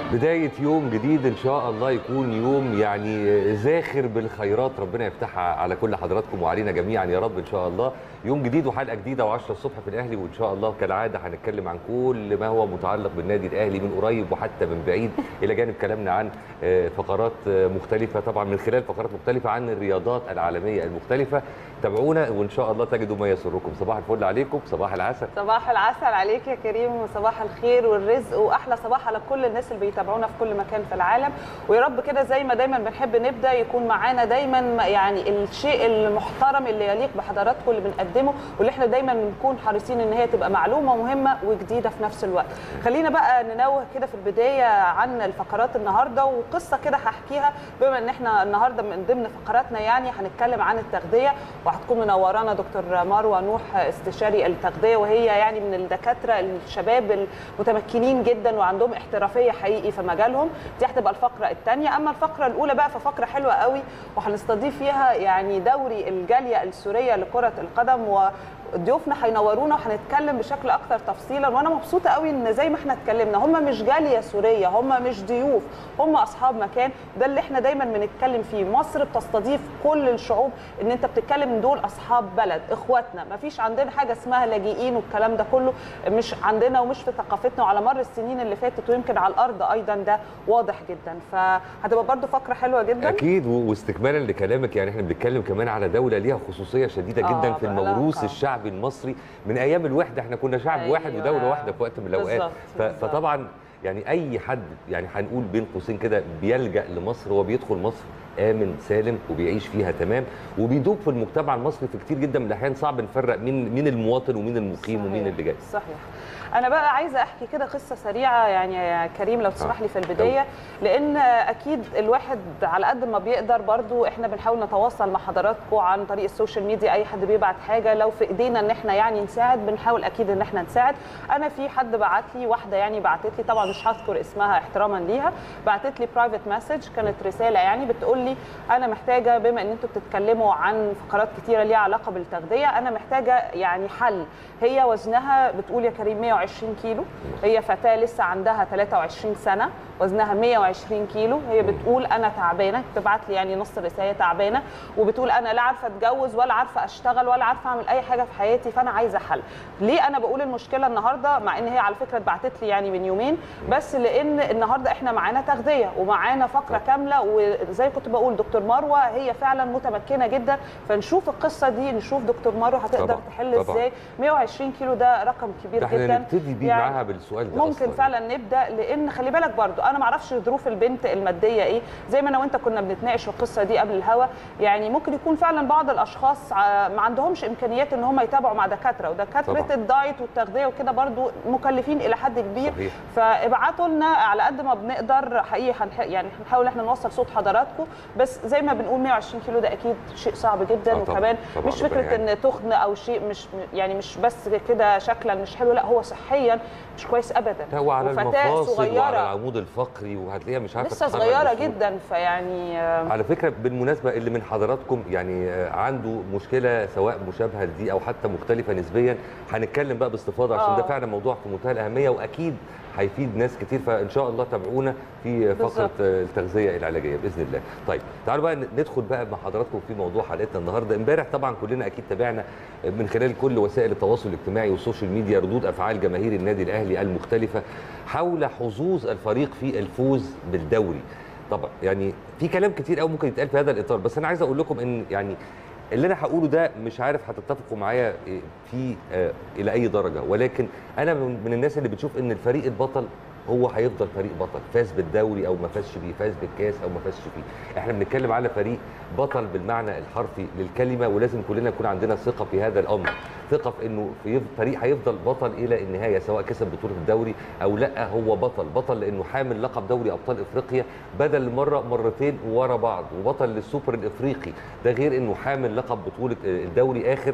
بداية يوم جديد إن شاء الله يكون يوم يعني زاخر بالخيرات ربنا يفتحها على كل حضراتكم وعلينا جميعا يا رب إن شاء الله يوم جديد وحلقة جديدة و10 الصبح في الأهلي وإن شاء الله كالعادة هنتكلم عن كل ما هو متعلق بالنادي الأهلي من قريب وحتى من بعيد إلى جانب كلامنا عن فقرات مختلفة طبعا من خلال فقرات مختلفة عن الرياضات العالمية المختلفة تابعونا وإن شاء الله تجدوا ما يسركم صباح الفل عليكم صباح العسل صباح العسل عليك يا كريم وصباح الخير والرزق واحلى صباح على كل الناس اللي بيتابعونا في كل مكان في العالم ويا رب كده زي ما دايما بنحب نبدا يكون معانا دايما يعني الشيء المحترم اللي يليق بحضراتكم اللي بنقدمه واللي احنا دايما بنكون حريصين ان هي تبقى معلومه مهمه وجديده في نفس الوقت خلينا بقى ننوه كده في البدايه عن الفقرات النهارده وقصه كده هحكيها بما ان احنا النهارده من ضمن فقراتنا يعني هنتكلم عن التغذيه وهتكون منورانا دكتور مروه نوح استشاري التغذيه وهي يعني من الدكاتره الشباب المتمكنين جدا وعندهم احترافيه حقيقي في مجالهم دي هتبقى الفقره الثانيه اما الفقره الاولى بقى ففقره حلوه قوي وهنستضيف فيها يعني دوري الجاليه السوريه لكره القدم و ضيوفنا هينورونا وهنتكلم بشكل اكثر تفصيلا وانا مبسوطه قوي ان زي ما احنا اتكلمنا هم مش جاليه سوريه هم مش ضيوف هم اصحاب مكان ده اللي احنا دايما بنتكلم فيه مصر بتستضيف كل الشعوب ان انت بتتكلم ان دول اصحاب بلد اخواتنا ما فيش عندنا حاجه اسمها لاجئين والكلام ده كله مش عندنا ومش في ثقافتنا وعلى مر السنين اللي فاتت ويمكن على الارض ايضا ده واضح جدا فهتبقى برده فقره حلوه جدا اكيد واستكمالا لكلامك يعني احنا بنتكلم كمان على دوله ليها خصوصيه شديده جدا آه في الموروث الشعبي الشعبي المصري من ايام الوحده احنا كنا شعب أيوة. واحد ودوله واحده في وقت من الاوقات فطبعا يعني اي حد يعني هنقول بين قوسين كده بيلجا لمصر هو بيدخل مصر امن سالم وبيعيش فيها تمام وبيدوب في المجتمع المصري في كتير جدا من الاحيان صعب نفرق مين مين المواطن ومين المقيم صحيح. ومين اللي جاي صحيح انا بقى عايزه احكي كده قصه سريعه يعني يا كريم لو تسمح لي في البدايه لان اكيد الواحد على قد ما بيقدر برضو احنا بنحاول نتواصل مع حضراتكم عن طريق السوشيال ميديا اي حد بيبعت حاجه لو في ايدينا ان احنا يعني نساعد بنحاول اكيد ان احنا نساعد انا في حد بعت لي واحده يعني بعتت لي طبعا مش هذكر اسمها احتراما ليها بعتت لي برايفت مسج كانت رساله يعني بتقول لي انا محتاجه بما ان انتم بتتكلموا عن فقرات كتيره ليها علاقه بالتغذيه انا محتاجه يعني حل هي وزنها بتقول يا كريم 120 كيلو هي فتاه لسه عندها 23 سنه وزنها 120 كيلو هي بتقول انا تعبانه بتبعت لي يعني نص رساله تعبانه وبتقول انا لا عارفه اتجوز ولا عارفه اشتغل ولا عارفه اعمل اي حاجه في حياتي فانا عايزه حل ليه انا بقول المشكله النهارده مع ان هي على فكره اتبعتت لي يعني من يومين بس لان النهارده احنا معانا تغذيه ومعانا فقره كامله وزي كنت بقول دكتور مروه هي فعلا متمكنه جدا فنشوف القصه دي نشوف دكتور مروه هتقدر طبعا. تحل طبعا. ازاي 120 كيلو ده رقم كبير ده جدا نبتدي بيه يعني معاها بالسؤال ده ممكن أصلاً. فعلا نبدا لان خلي بالك برضو انا ما اعرفش ظروف البنت الماديه ايه زي ما انا وانت كنا بنتناقش في القصه دي قبل الهوا يعني ممكن يكون فعلا بعض الاشخاص ما عندهمش امكانيات ان هم يتابعوا مع دكاتره ودكاتره الدايت والتغذيه وكده برضو مكلفين الى حد كبير صحيح. فابعتوا لنا على قد ما بنقدر حقيقي هنح... يعني هنحاول احنا نوصل صوت حضراتكم بس زي ما بنقول 120 كيلو ده اكيد شيء صعب جدا آه وكمان طبعًا. مش فكره ان تخن او شيء مش يعني مش بس كده شكلا مش حلو لا هو صحيا مش كويس ابدا لا وعلى المفاصل وعلى العمود الفقري وهتلاقيها مش عارفه لسه صغيره جدا فيعني على فكره بالمناسبه اللي من حضراتكم يعني عنده مشكله سواء مشابهه لدي او حتى مختلفه نسبيا هنتكلم بقى باستفاضه عشان آه. ده فعلا موضوع في منتهى الاهميه واكيد هيفيد ناس كتير فان شاء الله تابعونا في فقره بالظبط. التغذيه العلاجيه باذن الله. طيب تعالوا بقى ندخل بقى مع حضراتكم في موضوع حلقتنا النهارده امبارح طبعا كلنا اكيد تابعنا من خلال كل وسائل التواصل الاجتماعي والسوشيال ميديا ردود افعال جماهير النادي الاهلي المختلفه حول حظوظ الفريق في الفوز بالدوري. طبعا يعني في كلام كتير قوي ممكن يتقال في هذا الاطار بس انا عايز اقول لكم ان يعني اللي انا هقوله ده مش عارف هتتفقوا معايا فيه آه الى اي درجه ولكن انا من الناس اللي بتشوف ان الفريق البطل هو هيفضل فريق بطل فاز بالدوري او ما فازش بيه فاز بالكاس او ما فازش فيه احنا بنتكلم على فريق بطل بالمعنى الحرفي للكلمه ولازم كلنا يكون عندنا ثقه في هذا الامر ثقه في انه في فريق هيفضل بطل الى النهايه سواء كسب بطوله الدوري او لا هو بطل بطل لانه حامل لقب دوري ابطال افريقيا بدل مره مرتين ورا بعض وبطل للسوبر الافريقي ده غير انه حامل لقب بطوله الدوري اخر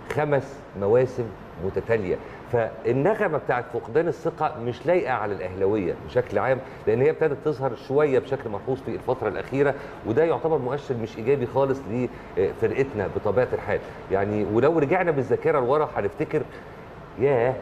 خمس مواسم متتاليه فالنغمه بتاعت فقدان الثقه مش لايقه على الاهلاويه بشكل عام لان هي ابتدت تظهر شويه بشكل ملحوظ في الفتره الاخيره وده يعتبر مؤشر مش ايجابي خالص لفرقتنا بطبيعه الحال يعني ولو رجعنا بالذاكره لورا هنفتكر ياه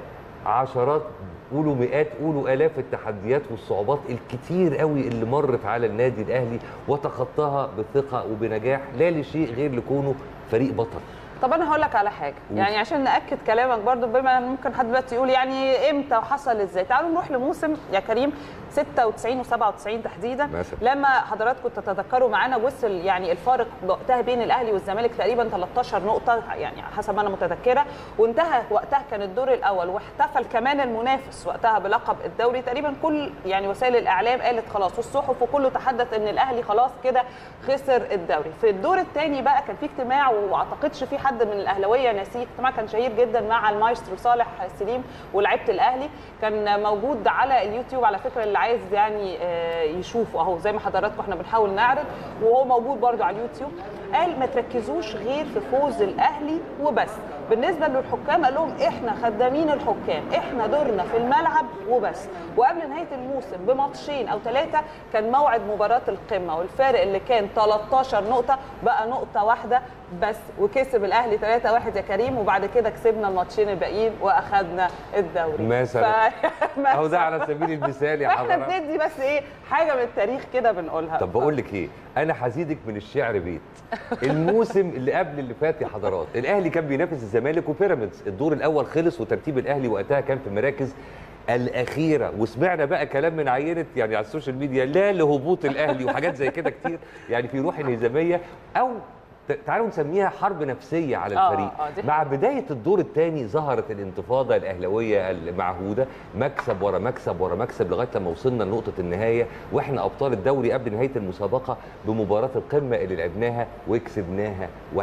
عشرات قولوا مئات قولوا الاف التحديات والصعوبات الكتير قوي اللي مرت على النادي الاهلي وتخطاها بثقه وبنجاح لا لشيء غير لكونه فريق بطل طب انا هقول لك على حاجه قول. يعني عشان ناكد كلامك برضو بما ان ممكن حد دلوقتي يقول يعني امتى وحصل ازاي تعالوا نروح لموسم يا كريم 96 و97 تحديدا مثلا. لما حضراتكم تتذكروا معانا وصل يعني الفارق وقتها بين الاهلي والزمالك تقريبا 13 نقطه يعني حسب ما انا متذكره وانتهى وقتها كان الدور الاول واحتفل كمان المنافس وقتها بلقب الدوري تقريبا كل يعني وسائل الاعلام قالت خلاص والصحف وكله تحدث ان الاهلي خلاص كده خسر الدوري في الدور الثاني بقى كان في اجتماع واعتقدش في حد من الاهلاويه ناسيه اجتماع كان شهير جدا مع المايسترو صالح سليم ولاعيبه الاهلي كان موجود على اليوتيوب على فكره اللي عايز يعني آه، يشوفه اهو زي ما حضراتكم احنا بنحاول نعرض وهو موجود برده على اليوتيوب قال ما تركزوش غير في فوز الاهلي وبس بالنسبه للحكام قال لهم احنا خدامين الحكام احنا دورنا في الملعب وبس وقبل نهايه الموسم بماتشين او ثلاثه كان موعد مباراه القمه والفارق اللي كان 13 نقطه بقى نقطه واحده بس وكسب الاهلي 3-1 يا كريم وبعد كده كسبنا الماتشين الباقيين واخدنا الدوري مثلا. ف... اهو ده على سبيل المثال يا فاحنا حضرتك بندي بس ايه حاجه من التاريخ كده بنقولها طب بقول لك ايه انا هزيدك من الشعر بيت الموسم اللي قبل اللي فات يا حضرات الاهلي كان بينافس الزمالك وبيراميدز الدور الاول خلص وترتيب الاهلي وقتها كان في مراكز الاخيره وسمعنا بقى كلام من عينه يعني على السوشيال ميديا لا لهبوط الاهلي وحاجات زي كده كتير يعني في روح انهزاميه او ت- تعالوا نسميها حرب نفسيه على آه، الفريق آه، دي مع بدايه الدور الثاني ظهرت الانتفاضه الاهلاويه المعهوده مكسب ورا مكسب ورا مكسب لغايه لما وصلنا لنقطه النهايه واحنا ابطال الدوري قبل نهايه المسابقه بمباراه القمه اللي لعبناها وكسبناها 1-0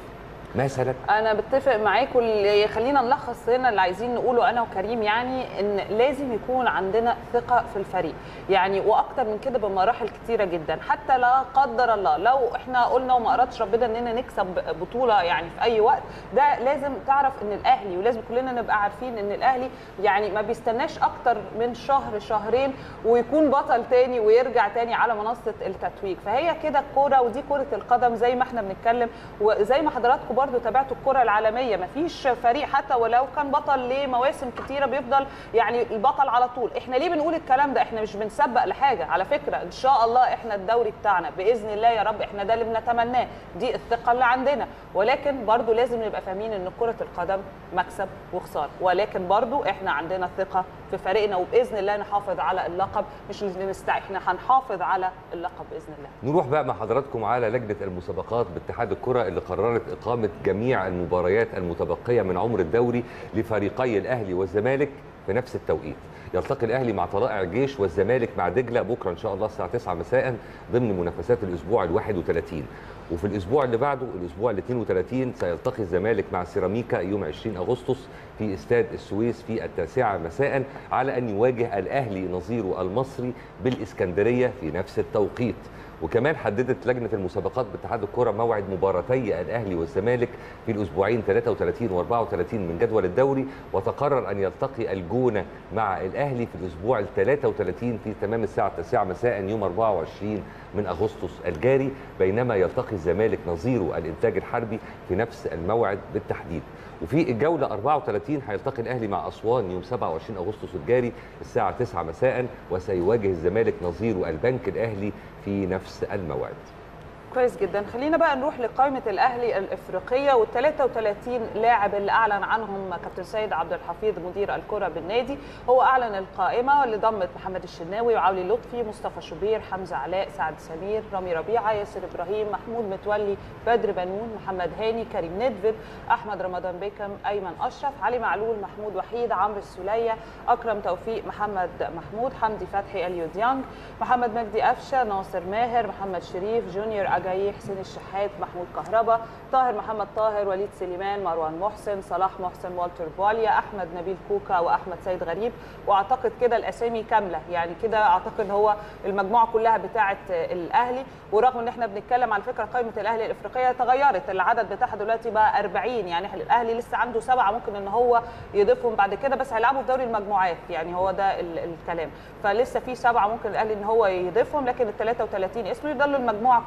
مثلا انا بتفق معاك واللي خلينا نلخص هنا اللي عايزين نقوله انا وكريم يعني ان لازم يكون عندنا ثقه في الفريق يعني واكتر من كده بمراحل كتيره جدا حتى لا قدر الله لو احنا قلنا وما ارادش ربنا اننا نكسب بطوله يعني في اي وقت ده لازم تعرف ان الاهلي ولازم كلنا نبقى عارفين ان الاهلي يعني ما بيستناش اكتر من شهر شهرين ويكون بطل تاني ويرجع تاني على منصه التتويج فهي كده الكوره ودي كره القدم زي ما احنا بنتكلم وزي ما حضراتكم برضو تابعتوا الكره العالميه ما فيش فريق حتى ولو كان بطل لمواسم كتيره بيفضل يعني البطل على طول احنا ليه بنقول الكلام ده احنا مش بنسبق لحاجه على فكره ان شاء الله احنا الدوري بتاعنا باذن الله يا رب احنا ده اللي بنتمناه دي الثقه اللي عندنا ولكن برضو لازم نبقى فاهمين ان كره القدم مكسب وخساره ولكن برضو احنا عندنا ثقه في فريقنا وباذن الله نحافظ على اللقب مش نستع احنا هنحافظ على اللقب باذن الله نروح بقى مع حضراتكم على لجنه المسابقات باتحاد الكره اللي قررت اقامه جميع المباريات المتبقيه من عمر الدوري لفريقي الاهلي والزمالك في نفس التوقيت يلتقي الاهلي مع طلائع الجيش والزمالك مع دجله بكره ان شاء الله الساعه 9 مساء ضمن منافسات الاسبوع ال 31 وفي الاسبوع اللي بعده الاسبوع ال 32 سيلتقي الزمالك مع سيراميكا يوم 20 اغسطس في استاد السويس في التاسعه مساء على ان يواجه الاهلي نظيره المصري بالاسكندريه في نفس التوقيت وكمان حددت لجنه المسابقات باتحاد الكره موعد مباراتي الاهلي والزمالك في الاسبوعين 33 و34 من جدول الدوري وتقرر ان يلتقي الجونه مع الاهلي في الاسبوع ال 33 في تمام الساعه 9 مساء يوم 24 من اغسطس الجاري بينما يلتقي الزمالك نظيره الانتاج الحربي في نفس الموعد بالتحديد وفي الجوله 34 هيلتقي الاهلي مع اسوان يوم 27 اغسطس الجاري الساعه 9 مساء وسيواجه الزمالك نظيره البنك الاهلي في نفس الموعد كويس جدا خلينا بقى نروح لقائمه الاهلي الافريقيه وال 33 لاعب اللي اعلن عنهم كابتن سيد عبد الحفيظ مدير الكره بالنادي هو اعلن القائمه واللي ضمت محمد الشناوي وعلي لطفي مصطفى شوبير حمزه علاء سعد سمير رامي ربيعه ياسر ابراهيم محمود متولي بدر بنون محمد هاني كريم ندفد احمد رمضان بيكم ايمن اشرف علي معلول محمود وحيد عمرو السوليه اكرم توفيق محمد محمود حمدي فتحي اليو ديانج محمد مجدي قفشه ناصر ماهر محمد شريف جونيور اجاي حسين الشحات محمود كهربا طاهر محمد طاهر وليد سليمان مروان محسن صلاح محسن والتر بواليا احمد نبيل كوكا واحمد سيد غريب واعتقد كده الاسامي كامله يعني كده اعتقد هو المجموعه كلها بتاعه الاهلي ورغم ان احنا بنتكلم على فكره قائمه الاهلي الافريقيه تغيرت العدد بتاعها دلوقتي بقى 40 يعني الاهلي لسه عنده سبعه ممكن ان هو يضيفهم بعد كده بس هيلعبوا في دوري المجموعات يعني هو ده ال- الكلام فلسه في سبعه ممكن الاهلي ان هو يضيفهم لكن ال 33 اسم يضلوا المجموعه كلها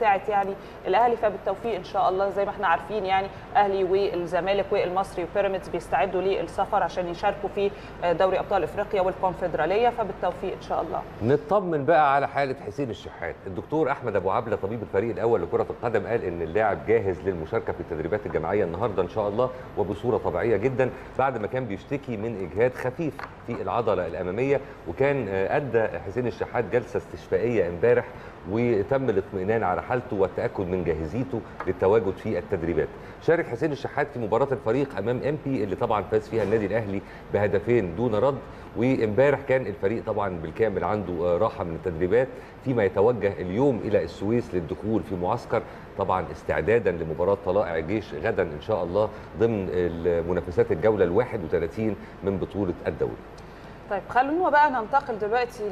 بتاعه يعني الاهلي فبالتوفيق ان شاء الله زي ما احنا عارفين يعني اهلي والزمالك والمصري وبيراميدز بيستعدوا للسفر عشان يشاركوا في دوري ابطال افريقيا والكونفدراليه فبالتوفيق ان شاء الله نطمن بقى على حاله حسين الشحات الدكتور احمد ابو عبله طبيب الفريق الاول لكره القدم قال ان اللاعب جاهز للمشاركه في التدريبات الجماعيه النهارده ان شاء الله وبصوره طبيعيه جدا بعد ما كان بيشتكي من اجهاد خفيف في العضله الاماميه وكان ادى حسين الشحات جلسه استشفائيه امبارح وتم الاطمئنان على حالته والتاكد من جاهزيته للتواجد في التدريبات شارك حسين الشحات في مباراه الفريق امام ام بي اللي طبعا فاز فيها النادي الاهلي بهدفين دون رد وامبارح كان الفريق طبعا بالكامل عنده راحه من التدريبات فيما يتوجه اليوم الى السويس للدخول في معسكر طبعا استعدادا لمباراه طلائع الجيش غدا ان شاء الله ضمن منافسات الجوله ال 31 من بطوله الدوري طيب خلونا بقى ننتقل دلوقتي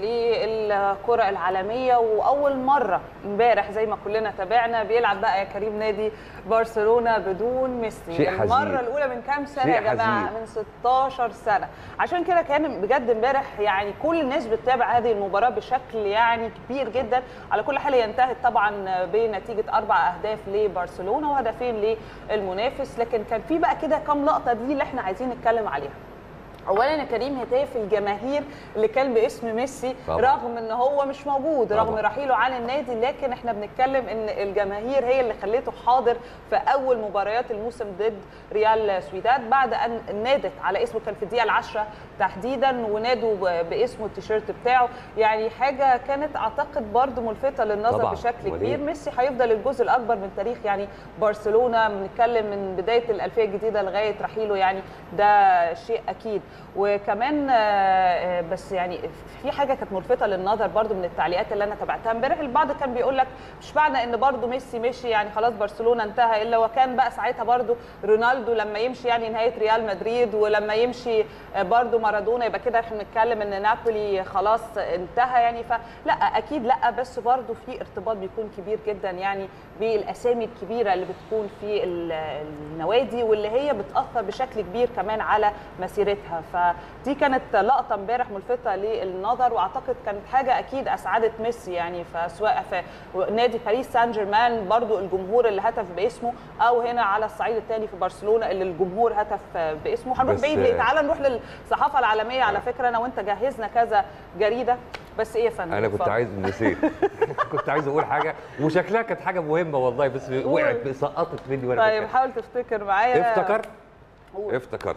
للكره العالميه واول مره امبارح زي ما كلنا تابعنا بيلعب بقى يا كريم نادي برشلونه بدون ميسي شيء المره حزين. الاولى من كام سنه شيء يا جماعه حزين. من 16 سنه عشان كده كان بجد امبارح يعني كل الناس بتتابع هذه المباراه بشكل يعني كبير جدا على كل حال هي انتهت طبعا بنتيجه اربع اهداف لبرشلونه وهدفين للمنافس لكن كان في بقى كده كام لقطه دي اللي احنا عايزين نتكلم عليها اولا يا كريم هتاف الجماهير اللي كان باسم ميسي طبعا. رغم ان هو مش موجود رغم طبعا. رحيله عن النادي لكن احنا بنتكلم ان الجماهير هي اللي خليته حاضر في اول مباريات الموسم ضد ريال سويداد بعد ان نادت على اسمه كان في الدقيقه العاشره تحديدا ونادوا ب- باسمه التيشيرت بتاعه يعني حاجه كانت اعتقد برضو ملفته للنظر طبعا. بشكل وليه؟ كبير ميسي هيفضل الجزء الاكبر من تاريخ يعني برشلونه بنتكلم من بدايه الالفيه الجديده لغايه رحيله يعني ده شيء اكيد وكمان آه، آه، بس يعني في حاجه كانت ملفته للنظر برضو من التعليقات اللي انا تابعتها امبارح البعض كان بيقول لك مش معنى ان برضو ميسي مشي يعني خلاص برشلونه انتهى الا وكان بقى ساعتها برضو رونالدو لما يمشي يعني نهايه ريال مدريد ولما يمشي آه، برضو مارادونا يبقى كده احنا بنتكلم ان نابولي خلاص انتهى يعني فلا اكيد لا بس برضو في ارتباط بيكون كبير جدا يعني بالاسامي الكبيره اللي بتكون في ال- النوادي واللي هي بتاثر بشكل كبير كمان على مسيرتها فدي كانت لقطه امبارح ملفته للنظر واعتقد كانت حاجه اكيد اسعدت ميسي يعني فسواء في نادي باريس سان جيرمان برضو الجمهور اللي هتف باسمه او هنا على الصعيد الثاني في برشلونه اللي الجمهور هتف باسمه هنروح بس- بعيد ليه تعال نروح للصحافه العالميه على فكره انا وانت جهزنا كذا جريده بس ايه يا فندم انا كنت اتفضل. عايز نسيت كنت عايز اقول حاجه وشكلها كانت حاجه مهمه والله بس وقعت سقطت مني وانا طيب بتكلم. حاول تفتكر معايا افتكرت قول. افتكرت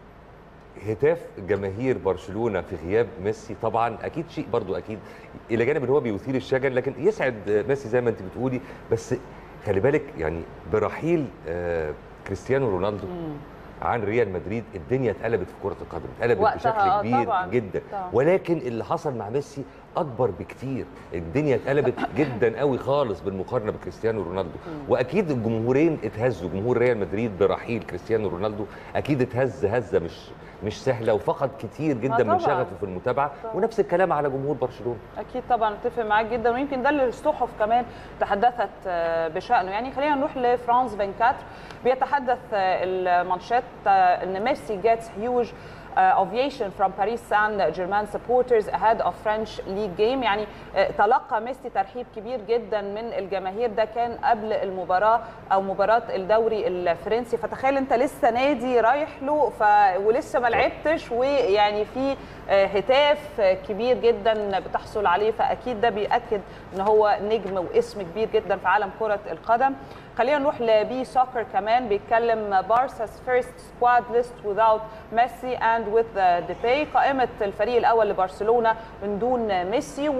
هتاف جماهير برشلونه في غياب ميسي طبعا اكيد شيء برضو اكيد الى جانب ان هو بيثير الشجن لكن يسعد ميسي زي ما انت بتقولي بس خلي بالك يعني برحيل آه، كريستيانو رونالدو عن ريال مدريد الدنيا اتقلبت في كره القدم اتقلبت وقتها، بشكل آه، كبير طبعاً، جدا طبعاً. ولكن اللي حصل مع ميسي اكبر بكتير الدنيا اتقلبت جدا قوي خالص بالمقارنه بكريستيانو رونالدو واكيد الجمهورين اتهزوا جمهور ريال مدريد برحيل كريستيانو رونالدو اكيد اتهز هزه مش مش سهله وفقد كتير جدا طبعاً. من شغفه في المتابعه طبعاً. ونفس الكلام على جمهور برشلونه اكيد طبعا اتفق معاك جدا ويمكن ده اللي الصحف كمان تحدثت آه، بشانه يعني خلينا نروح لفرانس 24 بيتحدث آه، المانشات آه، ان ميسي gets huge uh, ovation from Paris Saint-Germain supporters ahead of French league game يعني آه، تلقى ميسي ترحيب كبير جدا من الجماهير ده كان قبل المباراة أو مباراة الدوري الفرنسي فتخيل أنت لسه نادي رايح له ف... ولسه ما لعبتش ويعني في آه، هتاف آه، كبير جدا بتحصل عليه فأكيد ده بيأكد أن هو نجم واسم كبير جدا في عالم كرة القدم خلينا نروح لبي سوكر كمان بيتكلم بارسا's first squad list without ميسي and with ديباي قائمة الفريق الأول لبرشلونة من دون ميسي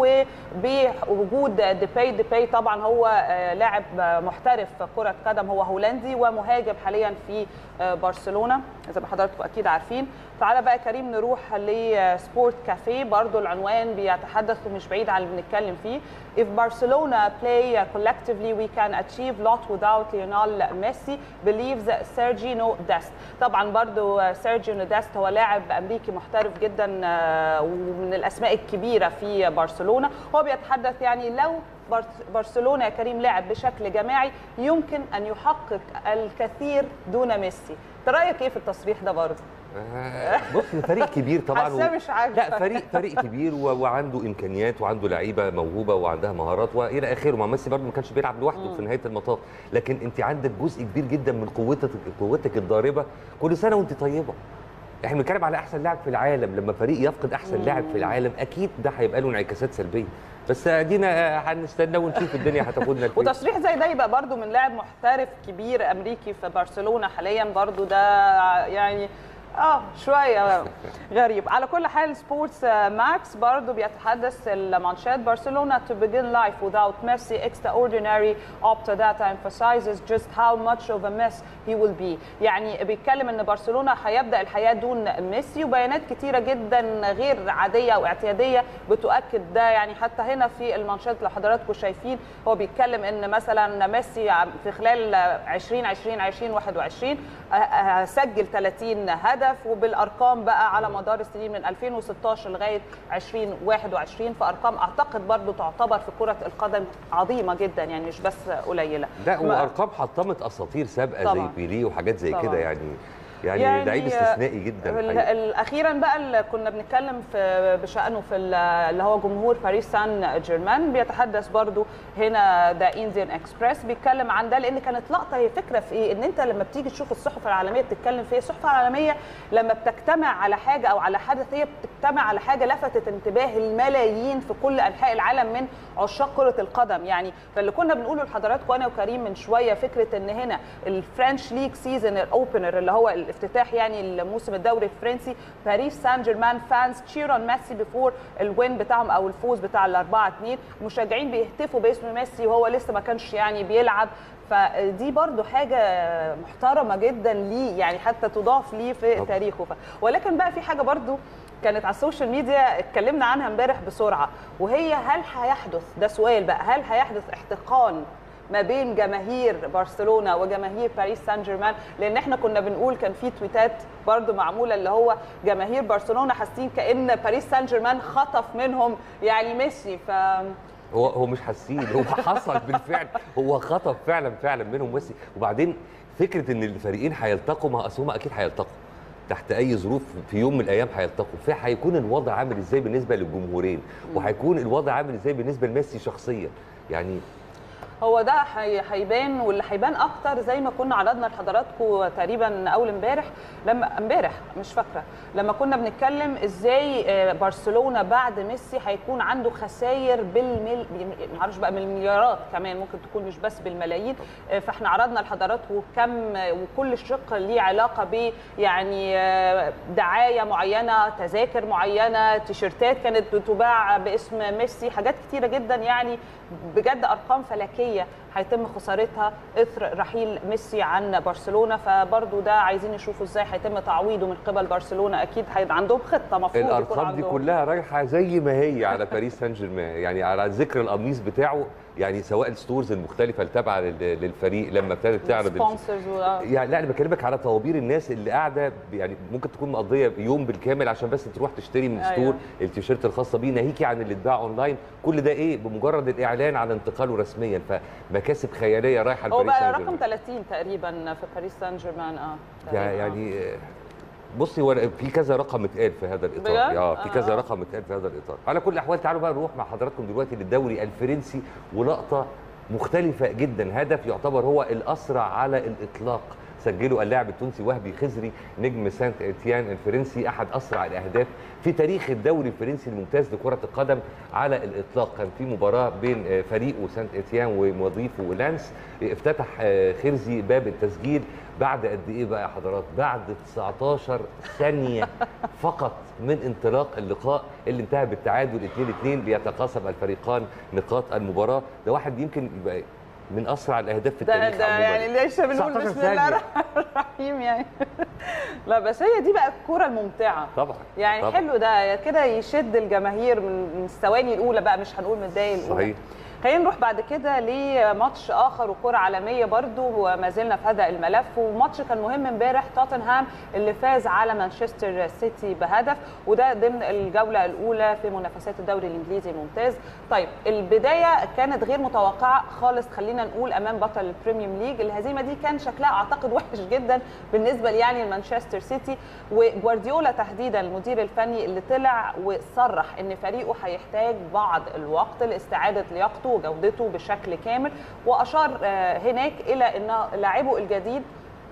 وبوجود ديباي ديباي طبعا هو آه، لاعب آه، محترف في كرة قدم هو هولندي ومهاجم حاليا في آه، برشلونة زي ما حضراتكم أكيد عارفين تعالى بقى كريم نروح لسبورت كافيه برضو العنوان بيتحدث ومش بعيد عن اللي بنتكلم فيه If Barcelona play collectively we can achieve lot without Lionel Messi believes Sergio Dest طبعا برضو سيرجيو ديست هو لاعب امريكي محترف جدا آه، ومن الاسماء الكبيره في برشلونه هو بيتحدث يعني لو برس- برشلونه يا كريم لعب بشكل جماعي يمكن ان يحقق الكثير دون ميسي انت رايك ايه في التصريح ده برضه آه، بص فريق كبير طبعا حاساه مش عاجبك. لا فريق فريق كبير و- وعنده امكانيات وعنده لعيبه موهوبه وعندها مهارات والى اخره ما ميسي برضه ما كانش بيلعب لوحده في نهايه المطاف لكن انت عندك جزء كبير جدا من قوتك قوتك الضاربه كل سنه وانت طيبه احنا بنتكلم على احسن لاعب في العالم لما فريق يفقد احسن لاعب في العالم اكيد ده هيبقى له انعكاسات سلبيه بس ادينا آه، هنستنى ونشوف الدنيا هتاخدنا لفين وتصريح زي ده يبقى برضو من لاعب محترف كبير امريكي في برشلونه حاليا برضو ده يعني اه شويه غريب على كل حال سبورتس ماكس برضو بيتحدث المانشات برشلونه to begin life without Messi extraordinary opta data emphasizes just how much of a mess he will be يعني بيتكلم ان برشلونه هيبدا الحياه دون ميسي وبيانات كتيره جدا غير عاديه او اعتياديه بتؤكد ده يعني حتى هنا في المانشات اللي حضراتكم شايفين هو بيتكلم ان مثلا ميسي في خلال 2020 2021 آه، آه، سجل 30 هدف وبالارقام بقى على مدار السنين من 2016 لغايه 2021 فارقام اعتقد برضو تعتبر في كره القدم عظيمه جدا يعني مش بس قليله لا ما- وارقام حطمت اساطير سابقه زي طبعاً. بيليه وحاجات زي طبعاً. كده يعني يعني, لعيب استثنائي جدا ال- الحقيقة. ال- اخيرا بقى اللي كنا بنتكلم في بشانه في ال- اللي هو جمهور باريس سان جيرمان بيتحدث برضو هنا ذا انديان اكسبريس بيتكلم عن ده لان كانت لقطه هي فكره في ايه ان انت لما بتيجي تشوف الصحف العالميه بتتكلم في ايه الصحف العالميه لما بتجتمع على حاجه او على حدث هي بتجتمع على حاجه لفتت انتباه الملايين في كل انحاء العالم من عشاق كره القدم يعني فاللي كنا بنقوله لحضراتكم انا وكريم من شويه فكره ان هنا الفرنش ليج سيزون الاوبنر اللي هو الافتتاح يعني الموسم الدوري الفرنسي باريس سان جيرمان فانز تشير اون ميسي بيفور الوين بتاعهم او الفوز بتاع ال 4 2 المشجعين بيهتفوا باسم ميسي وهو لسه ما كانش يعني بيلعب فدي برضو حاجة محترمة جدا ليه يعني حتى تضاف ليه في طبعا. تاريخه ف... ولكن بقى في حاجة برضو كانت على السوشيال ميديا اتكلمنا عنها امبارح بسرعة وهي هل هيحدث ده سؤال بقى هل هيحدث احتقان ما بين جماهير برشلونه وجماهير باريس سان جيرمان لان احنا كنا بنقول كان في تويتات برضو معموله اللي هو جماهير برشلونه حاسين كان باريس سان جيرمان خطف منهم يعني ميسي ف هو هو مش حاسين هو حصل بالفعل هو خطف فعلا فعلا منهم ميسي وبعدين فكره ان الفريقين هيلتقوا ما اصل هم اكيد هيلتقوا تحت اي ظروف في يوم من الايام هيلتقوا فهيكون الوضع عامل ازاي بالنسبه للجمهورين وهيكون الوضع عامل ازاي بالنسبه لميسي شخصيا يعني هو ده هي- هيبان واللي هيبان اكتر زي ما كنا عرضنا لحضراتكم تقريبا اول امبارح لما امبارح مش فاكره لما كنا بنتكلم ازاي آه، برشلونه بعد ميسي هيكون عنده خسائر بالمل ما اعرفش بقى بالمليارات كمان ممكن تكون مش بس بالملايين آه، فاحنا عرضنا لحضراتكم كم آه، وكل شق ليه علاقه ب يعني آه، دعايه معينه تذاكر معينه تيشيرتات كانت بتباع باسم ميسي حاجات كتيره جدا يعني بجد ارقام فلكيه هيتم خسارتها اثر رحيل ميسي عن برشلونه فبرضه ده عايزين يشوفوا ازاي هيتم تعويضه من قبل برشلونه اكيد هيبقى عندهم خطه مفروض يكون الارقام دي عندهم. كلها رايحه زي ما هي على باريس سان جيرمان يعني على ذكر القميص بتاعه يعني سواء الستورز المختلفه اللي تابعه لل- للفريق لما ابتدت تعرض ال- sponsors و... يعني لا انا بكلمك على طوابير الناس اللي قاعده ب- يعني ممكن تكون مقضيه يوم بالكامل عشان بس تروح تشتري من أيوة. ستور التيشيرت الخاصه بيه ناهيكي عن اللي اتباع اونلاين كل ده ايه بمجرد الاعلان عن انتقاله رسميا فمكاسب خياليه رايحه هو لباريس بقى سان رقم جيرمان 30 تقريبا في باريس سان جيرمان اه يعني تقريباً، آه. يعني آه، بصي هو في كذا رقم اتقال في هذا الاطار بجد؟ اه في كذا آه. رقم اتقال في هذا الاطار على كل الاحوال تعالوا بقى نروح مع حضراتكم دلوقتي للدوري الفرنسي ولقطه مختلفه جدا هدف يعتبر هو الاسرع على الاطلاق سجله اللاعب التونسي وهبي خزري نجم سانت اتيان الفرنسي احد اسرع الاهداف في تاريخ الدوري الفرنسي الممتاز لكره القدم على الاطلاق كان في مباراه بين آه، فريقه سانت اتيان ومضيفه لانس آه، افتتح آه، خرزي باب التسجيل بعد قد ايه بقى يا حضرات بعد 19 ثانيه فقط من انطلاق اللقاء اللي انتهى بالتعادل 2-2 ليتقاسم الفريقان نقاط المباراه ده واحد يمكن يبقى من اسرع الاهداف في ده التاريخ ده عموما يعني ليش بنقول 19 بسم الله ثانية. الرحمن الرحيم يعني لا بس هي دي بقى الكوره الممتعه طبعا يعني طبعا. حلو ده كده يشد الجماهير من من الثواني الاولى بقى مش هنقول من الدقايق الاولى صحيح خلينا نروح بعد كده لماتش اخر وكره عالميه برضو وما زلنا في هذا الملف وماتش كان مهم امبارح توتنهام اللي فاز على مانشستر سيتي بهدف وده ضمن الجوله الاولى في منافسات الدوري الانجليزي الممتاز طيب البدايه كانت غير متوقعه خالص خلينا نقول امام بطل البريميوم ليج الهزيمه دي كان شكلها اعتقد وحش جدا بالنسبه يعني لمانشستر سيتي وجوارديولا تحديدا المدير الفني اللي طلع وصرح ان فريقه هيحتاج بعض الوقت لاستعاده لياقته وجودته بشكل كامل واشار هناك الى ان لاعبه الجديد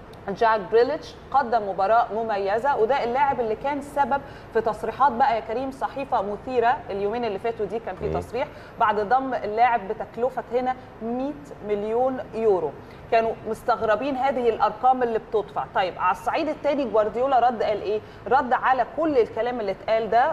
جاك بريليتش قدم مباراة مميزة وده اللاعب اللي كان سبب في تصريحات بقى يا كريم صحيفة مثيرة اليومين اللي فاتوا دي كان في تصريح بعد ضم اللاعب بتكلفة هنا 100 مليون يورو كانوا مستغربين هذه الارقام اللي بتدفع طيب على الصعيد الثاني جوارديولا رد قال ايه رد على كل الكلام اللي اتقال ده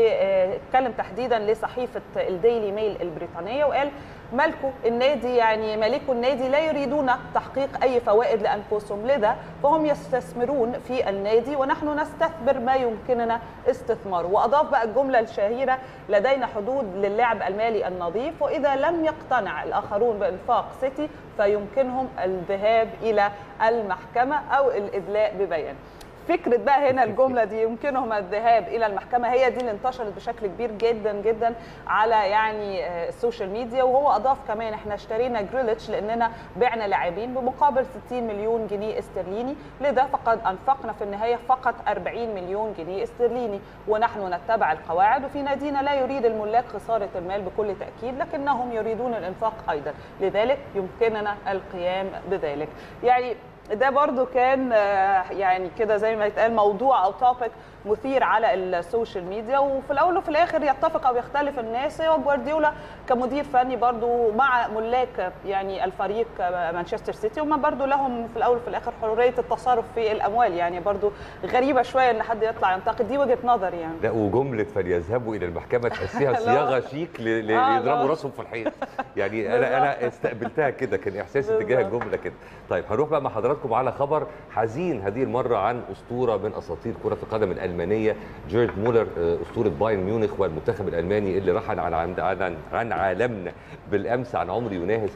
واتكلم تحديدا لصحيفه الديلي ميل البريطانيه وقال مالكو النادي يعني مالكو النادي لا يريدون تحقيق اي فوائد لانفسهم لذا فهم يستثمرون في النادي ونحن نستثمر ما يمكننا استثماره واضاف بقى الجمله الشهيره لدينا حدود للعب المالي النظيف واذا لم يقتنع الاخرون بانفاق سيتي فيمكنهم الذهاب الى المحكمه او الادلاء ببيان فكره بقى هنا الجمله دي يمكنهم الذهاب الى المحكمه هي دي اللي انتشرت بشكل كبير جدا جدا على يعني السوشيال ميديا وهو اضاف كمان احنا اشترينا جريليتش لاننا بعنا لاعبين بمقابل 60 مليون جنيه استرليني لذا فقد انفقنا في النهايه فقط 40 مليون جنيه استرليني ونحن نتبع القواعد وفي نادينا لا يريد الملاك خساره المال بكل تاكيد لكنهم يريدون الانفاق ايضا لذلك يمكننا القيام بذلك يعني ده برضو كان يعني كده زي ما يتقال موضوع او توبيك مثير على السوشيال ميديا وفي الاول وفي الاخر يتفق او يختلف الناس هو جوارديولا كمدير فني برضو مع ملاك يعني الفريق مانشستر سيتي هم برضو لهم في الاول وفي الاخر حريه التصرف في الاموال يعني برضو غريبه شويه ان حد يطلع ينتقد دي وجهه نظر يعني لا وجمله فليذهبوا الى المحكمه تحسيها صياغه شيك ليضربوا راسهم في الحيط يعني انا انا استقبلتها كده كان احساسي تجاه الجمله كده طيب هنروح بقى مع حضراتكم على خبر حزين هذه المره عن اسطوره من اساطير كره القدم الالمانيه جيرد مولر اسطوره بايرن ميونخ والمنتخب الالماني اللي رحل عن عن عن عالمنا بالامس عن عمر يناهز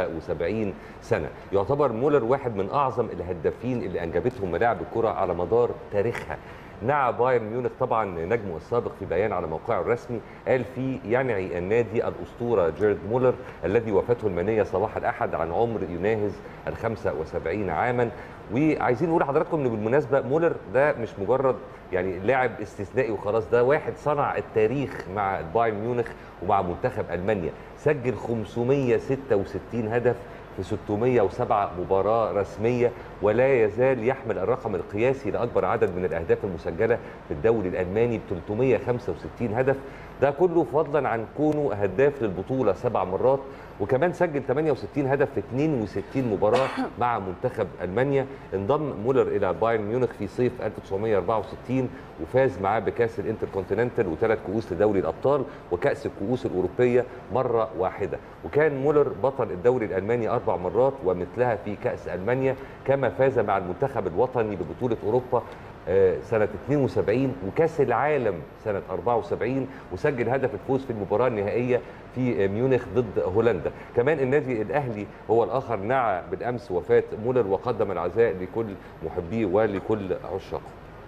75 سنه يعتبر مولر واحد من اعظم الهدافين اللي انجبتهم ملاعب الكره على مدار تاريخها نعى بايرن ميونخ طبعا نجمه السابق في بيان على موقعه الرسمي قال فيه ينعي النادي الاسطوره جيرد مولر الذي وفاته المنيه صباح الاحد عن عمر يناهز ال 75 عاما وعايزين نقول لحضراتكم ان بالمناسبه مولر ده مش مجرد يعني لاعب استثنائي وخلاص ده واحد صنع التاريخ مع بايرن ميونخ ومع منتخب المانيا سجل 566 هدف في 607 مباراة رسمية ولا يزال يحمل الرقم القياسي لأكبر عدد من الأهداف المسجلة في الدوري الألماني ب 365 هدف ده كله فضلا عن كونه هداف للبطولة سبع مرات وكمان سجل 68 هدف في 62 مباراة مع منتخب ألمانيا انضم مولر إلى بايرن ميونخ في صيف 1964 وفاز معاه بكأس الانتركونتيننتال وثلاث كؤوس لدوري الأبطال وكأس الكؤوس الأوروبية مرة واحدة وكان مولر بطل الدوري الألماني أربع مرات ومثلها في كأس ألمانيا كما فاز مع المنتخب الوطني ببطولة أوروبا سنة 72 وكأس العالم سنة 74 وسجل هدف الفوز في المباراة النهائية في ميونخ ضد هولندا كمان النادي الأهلي هو الآخر نعى بالأمس وفاة مولر وقدم العزاء لكل محبيه ولكل عشاقه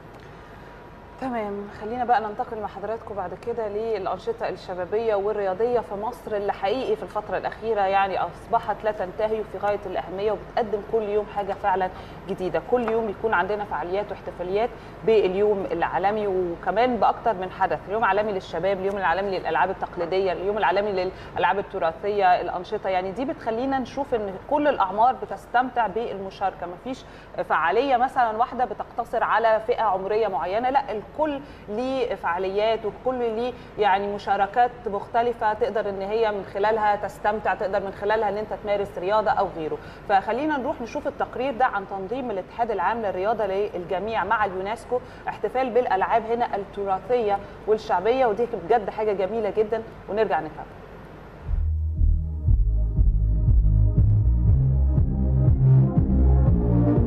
تمام خلينا بقى ننتقل مع حضراتكم بعد كده للأنشطة الشبابية والرياضية في مصر اللي حقيقي في الفترة الأخيرة يعني أصبحت لا تنتهي في غاية الأهمية وبتقدم كل يوم حاجة فعلا جديدة كل يوم يكون عندنا فعاليات واحتفاليات باليوم العالمي وكمان بأكتر من حدث اليوم العالمي للشباب اليوم العالمي للألعاب التقليدية اليوم العالمي للألعاب التراثية الأنشطة يعني دي بتخلينا نشوف إن كل الأعمار بتستمتع بالمشاركة مفيش فعالية مثلا واحدة بتقتصر على فئة عمرية معينة لا الكل ليه فعاليات والكل ليه يعني مشاركات مختلفه تقدر ان هي من خلالها تستمتع تقدر من خلالها ان انت تمارس رياضه او غيره فخلينا نروح نشوف التقرير ده عن تنظيم الاتحاد العام للرياضه للجميع مع اليونسكو احتفال بالالعاب هنا التراثيه والشعبيه ودي بجد حاجه جميله جدا ونرجع نتابع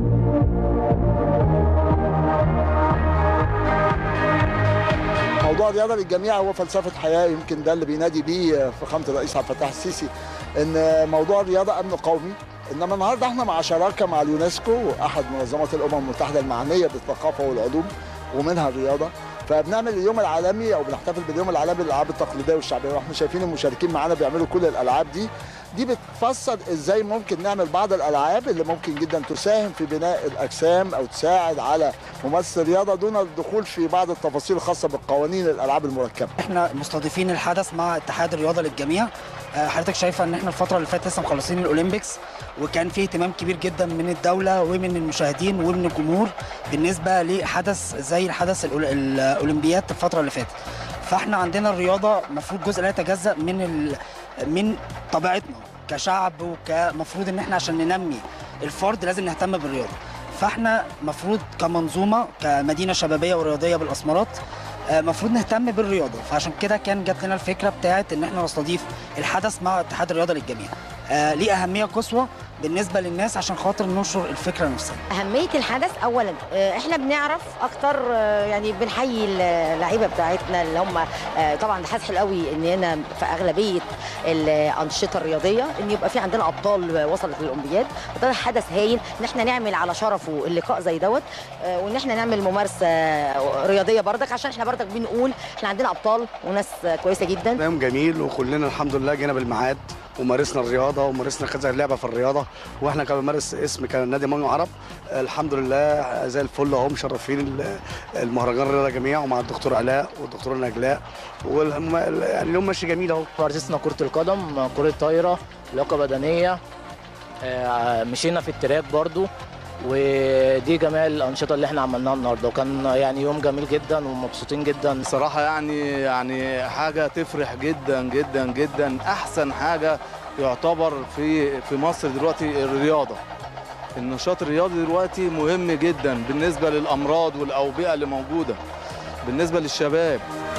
موضوع الرياضه للجميع هو فلسفه حياه يمكن ده اللي بينادي بيه فخامه الرئيس عبد الفتاح السيسي ان موضوع الرياضه امن قومي انما النهارده احنا مع شراكه مع اليونسكو احد منظمات الامم المتحده المعنيه بالثقافه والعلوم ومنها الرياضه فبنعمل اليوم العالمي او بنحتفل باليوم العالمي للالعاب التقليديه والشعبيه واحنا شايفين المشاركين معانا بيعملوا كل الالعاب دي دي بتفسر ازاي ممكن نعمل بعض الالعاب اللي ممكن جدا تساهم في بناء الاجسام او تساعد على ممارسه الرياضه دون الدخول في بعض التفاصيل الخاصه بالقوانين الالعاب المركبه. احنا مستضيفين الحدث مع اتحاد الرياضه للجميع آه، حضرتك شايفه ان احنا الفتره اللي فاتت لسه مخلصين الاولمبيكس وكان في اهتمام كبير جدا من الدوله ومن المشاهدين ومن الجمهور بالنسبه لحدث زي الحدث الأول- الاولمبياد الفتره اللي فاتت فاحنا عندنا الرياضه المفروض جزء لا يتجزا من ال... من طبيعتنا كشعب وكمفروض ان احنا عشان ننمي الفرد لازم نهتم بالرياضه فاحنا مفروض كمنظومه كمدينه شبابيه ورياضيه بالاسمرات المفروض نهتم بالرياضه فعشان كده كان جات لنا الفكره بتاعت ان احنا نستضيف الحدث مع اتحاد الرياضه للجميع آه ليه اهميه قصوى بالنسبه للناس عشان خاطر ننشر الفكره نفسها أهمية الحدث أولا آه، إحنا بنعرف أكتر آه، يعني بنحيي اللعيبة بتاعتنا اللي هم آه، طبعا ده حدث حلو قوي إن هنا في أغلبية الأنشطة الرياضية إن يبقى في عندنا أبطال وصلت للأولمبياد وده حدث هايل إن إحنا نعمل على شرفه اللقاء زي دوت آه، وإن إحنا نعمل ممارسة رياضية بردك عشان إحنا بردك بنقول إحنا عندنا أبطال وناس آه، كويسة جدا يوم جميل وكلنا الحمد لله جينا بالميعاد ومارسنا الرياضه ومارسنا كذا لعبه في الرياضه واحنا كمان بنمارس اسم كان نادي مانو عرب الحمد لله زي الفل اهو مشرفين ال- المهرجان الرياضه جميع ومع الدكتور علاء والدكتوره نجلاء والهم يعني اليوم ماشي جميل اهو مارسنا كرة القدم كرة طايرة لياقة بدنية آه، مشينا في التراك برضو ودي جميع الأنشطة اللي احنا عملناها النهاردة وكان يعني يوم جميل جدا ومبسوطين جدا صراحة يعني يعني حاجة تفرح جدا جدا جدا أحسن حاجة يعتبر في في مصر دلوقتي الرياضة النشاط الرياضي دلوقتي مهم جدا بالنسبة للأمراض والأوبئة اللي موجودة بالنسبة للشباب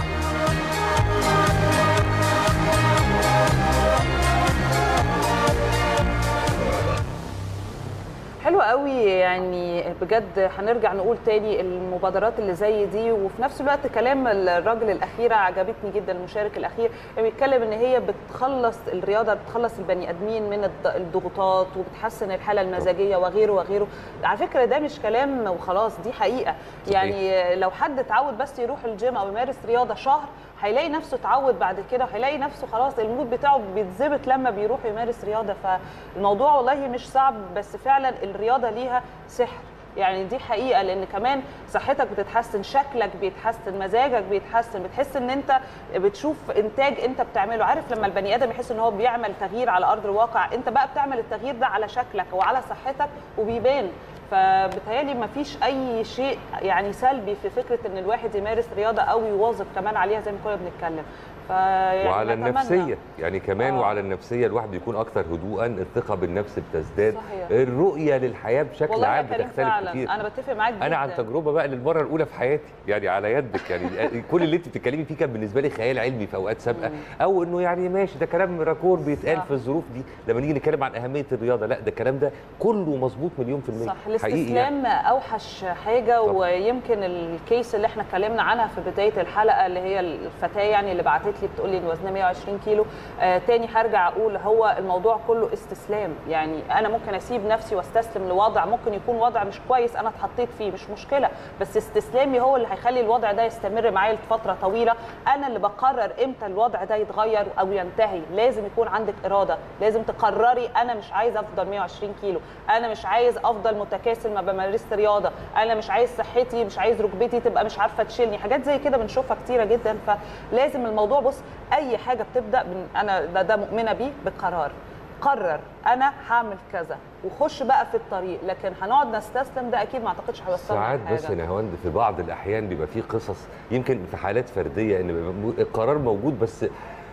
حلو قوي يعني بجد هنرجع نقول تاني المبادرات اللي زي دي وفي نفس الوقت كلام الراجل الاخيره عجبتني جدا المشارك الاخير يعني بيتكلم ان هي بتخلص الرياضه بتخلص البني ادمين من الض- الضغوطات وبتحسن الحاله المزاجيه وغيره وغيره على فكره ده مش كلام وخلاص دي حقيقه يعني لو حد اتعود بس يروح الجيم او يمارس رياضه شهر هيلاقي نفسه اتعود بعد كده وهيلاقي نفسه خلاص المود بتاعه بيتظبط لما بيروح يمارس رياضه فالموضوع والله مش صعب بس فعلا الرياضه ليها سحر يعني دي حقيقه لان كمان صحتك بتتحسن شكلك بيتحسن مزاجك بيتحسن بتحس ان انت بتشوف انتاج انت بتعمله عارف لما البني ادم يحس ان هو بيعمل تغيير على ارض الواقع انت بقى بتعمل التغيير ده على شكلك وعلى صحتك وبيبان فبالتالي ما فيش اي شيء يعني سلبي في فكره ان الواحد يمارس رياضه او يواظب كمان عليها زي ما كنا بنتكلم فيعني وعلى نتمنى. النفسيه يعني كمان آه. وعلى النفسيه الواحد بيكون اكثر هدوءا الثقه بالنفس بتزداد صحيح. الرؤيه للحياه بشكل والله يا عام كريم بتختلف فعلا كتير انا بتفق معاك انا عن جداً. تجربه بقى للمره الاولى في حياتي يعني على يدك يعني كل اللي انت بتتكلمي فيه كان بالنسبه لي خيال علمي في اوقات سابقه او انه يعني ماشي ده كلام راكور بيتقال صح. في الظروف دي لما نيجي نتكلم عن اهميه الرياضه لا ده الكلام ده كله مظبوط مليون في الميه صح حقيقي يعني. الاستسلام اوحش حاجه طبعا. ويمكن الكيس اللي احنا اتكلمنا عنها في بدايه الحلقه اللي هي الفتاه يعني اللي بعتت لي بتقول لي ان وزنها 120 كيلو آه تاني هرجع اقول هو الموضوع كله استسلام يعني انا ممكن اسيب نفسي واستسلم لوضع ممكن يكون وضع مش كويس انا اتحطيت فيه مش مشكله بس استسلامي هو اللي هيخلي الوضع ده يستمر معايا لفتره طويله انا اللي بقرر امتى الوضع ده يتغير او ينتهي لازم يكون عندك اراده لازم تقرري انا مش عايز افضل 120 كيلو انا مش عايز افضل متكاسل ما بمارس رياضه انا مش عايز صحتي مش عايز ركبتي تبقى مش عارفه تشيلني حاجات زي كده بنشوفها كتيره جدا فلازم الموضوع بص اي حاجه بتبدا من انا ده, ده مؤمنه بيه بقرار قرر انا هعمل كذا وخش بقى في الطريق لكن هنقعد نستسلم ده اكيد ما اعتقدش هيوصلنا ساعات لحاجة. بس يا نهاوند في بعض الاحيان بيبقى في قصص يمكن في حالات فرديه ان بيبقى مو- القرار موجود بس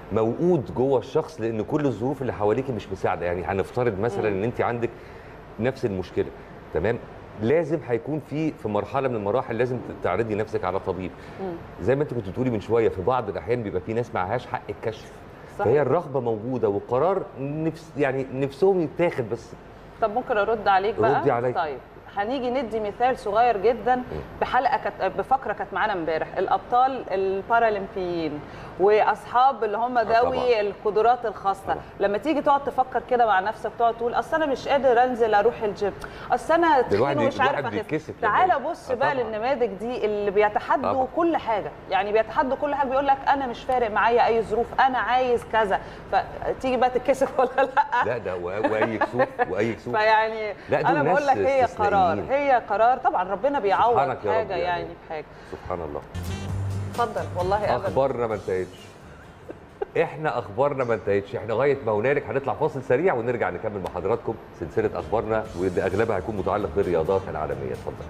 موجود جوه الشخص لان كل الظروف اللي حواليك مش مساعده يعني هنفترض مثلا ان انت عندك نفس المشكله تمام لازم هيكون في في مرحله من المراحل لازم تعرضي نفسك على طبيب زي ما انت كنت بتقولي من شويه في بعض الاحيان بيبقى في ناس معهاش حق الكشف صحيح. فهي الرغبه موجوده والقرار نفس يعني نفسهم يتاخد بس طب ممكن ارد عليك بقى ردي عليا. طيب هنيجي ندي مثال صغير جدا بحلقه كانت بفقره كانت معانا امبارح الابطال البارالمبيين واصحاب اللي هم ذوي طبعاً. القدرات الخاصه طبعاً. لما تيجي تقعد تفكر كده مع نفسك تقعد تقول اصل انا مش قادر انزل اروح الجيم اصل انا تخين الواحد- ومش الواحد عارف اخس بيتكسف لما تعالى يجي. بص آه بقى طبعاً. للنماذج دي اللي بيتحدوا طبعاً. كل حاجه يعني بيتحدوا كل حاجه بيقول لك انا مش فارق معايا اي ظروف انا عايز كذا فتيجي بقى تتكسف ولا لا لا ده و- واي كسوف واي كسوف فيعني لا، دول انا بقول ناس لك هي قرار استثنائيين. هي قرار طبعا ربنا بيعوض سبحانك يا رب حاجه يعني. يعني بحاجه سبحان الله اتفضل والله ابدا اخبارنا ما انتهتش احنا اخبارنا ما انتهتش احنا لغايه ما هنالك هنطلع فاصل سريع ونرجع نكمل مع حضراتكم سلسله اخبارنا واللي اغلبها هيكون متعلق بالرياضات العالميه اتفضل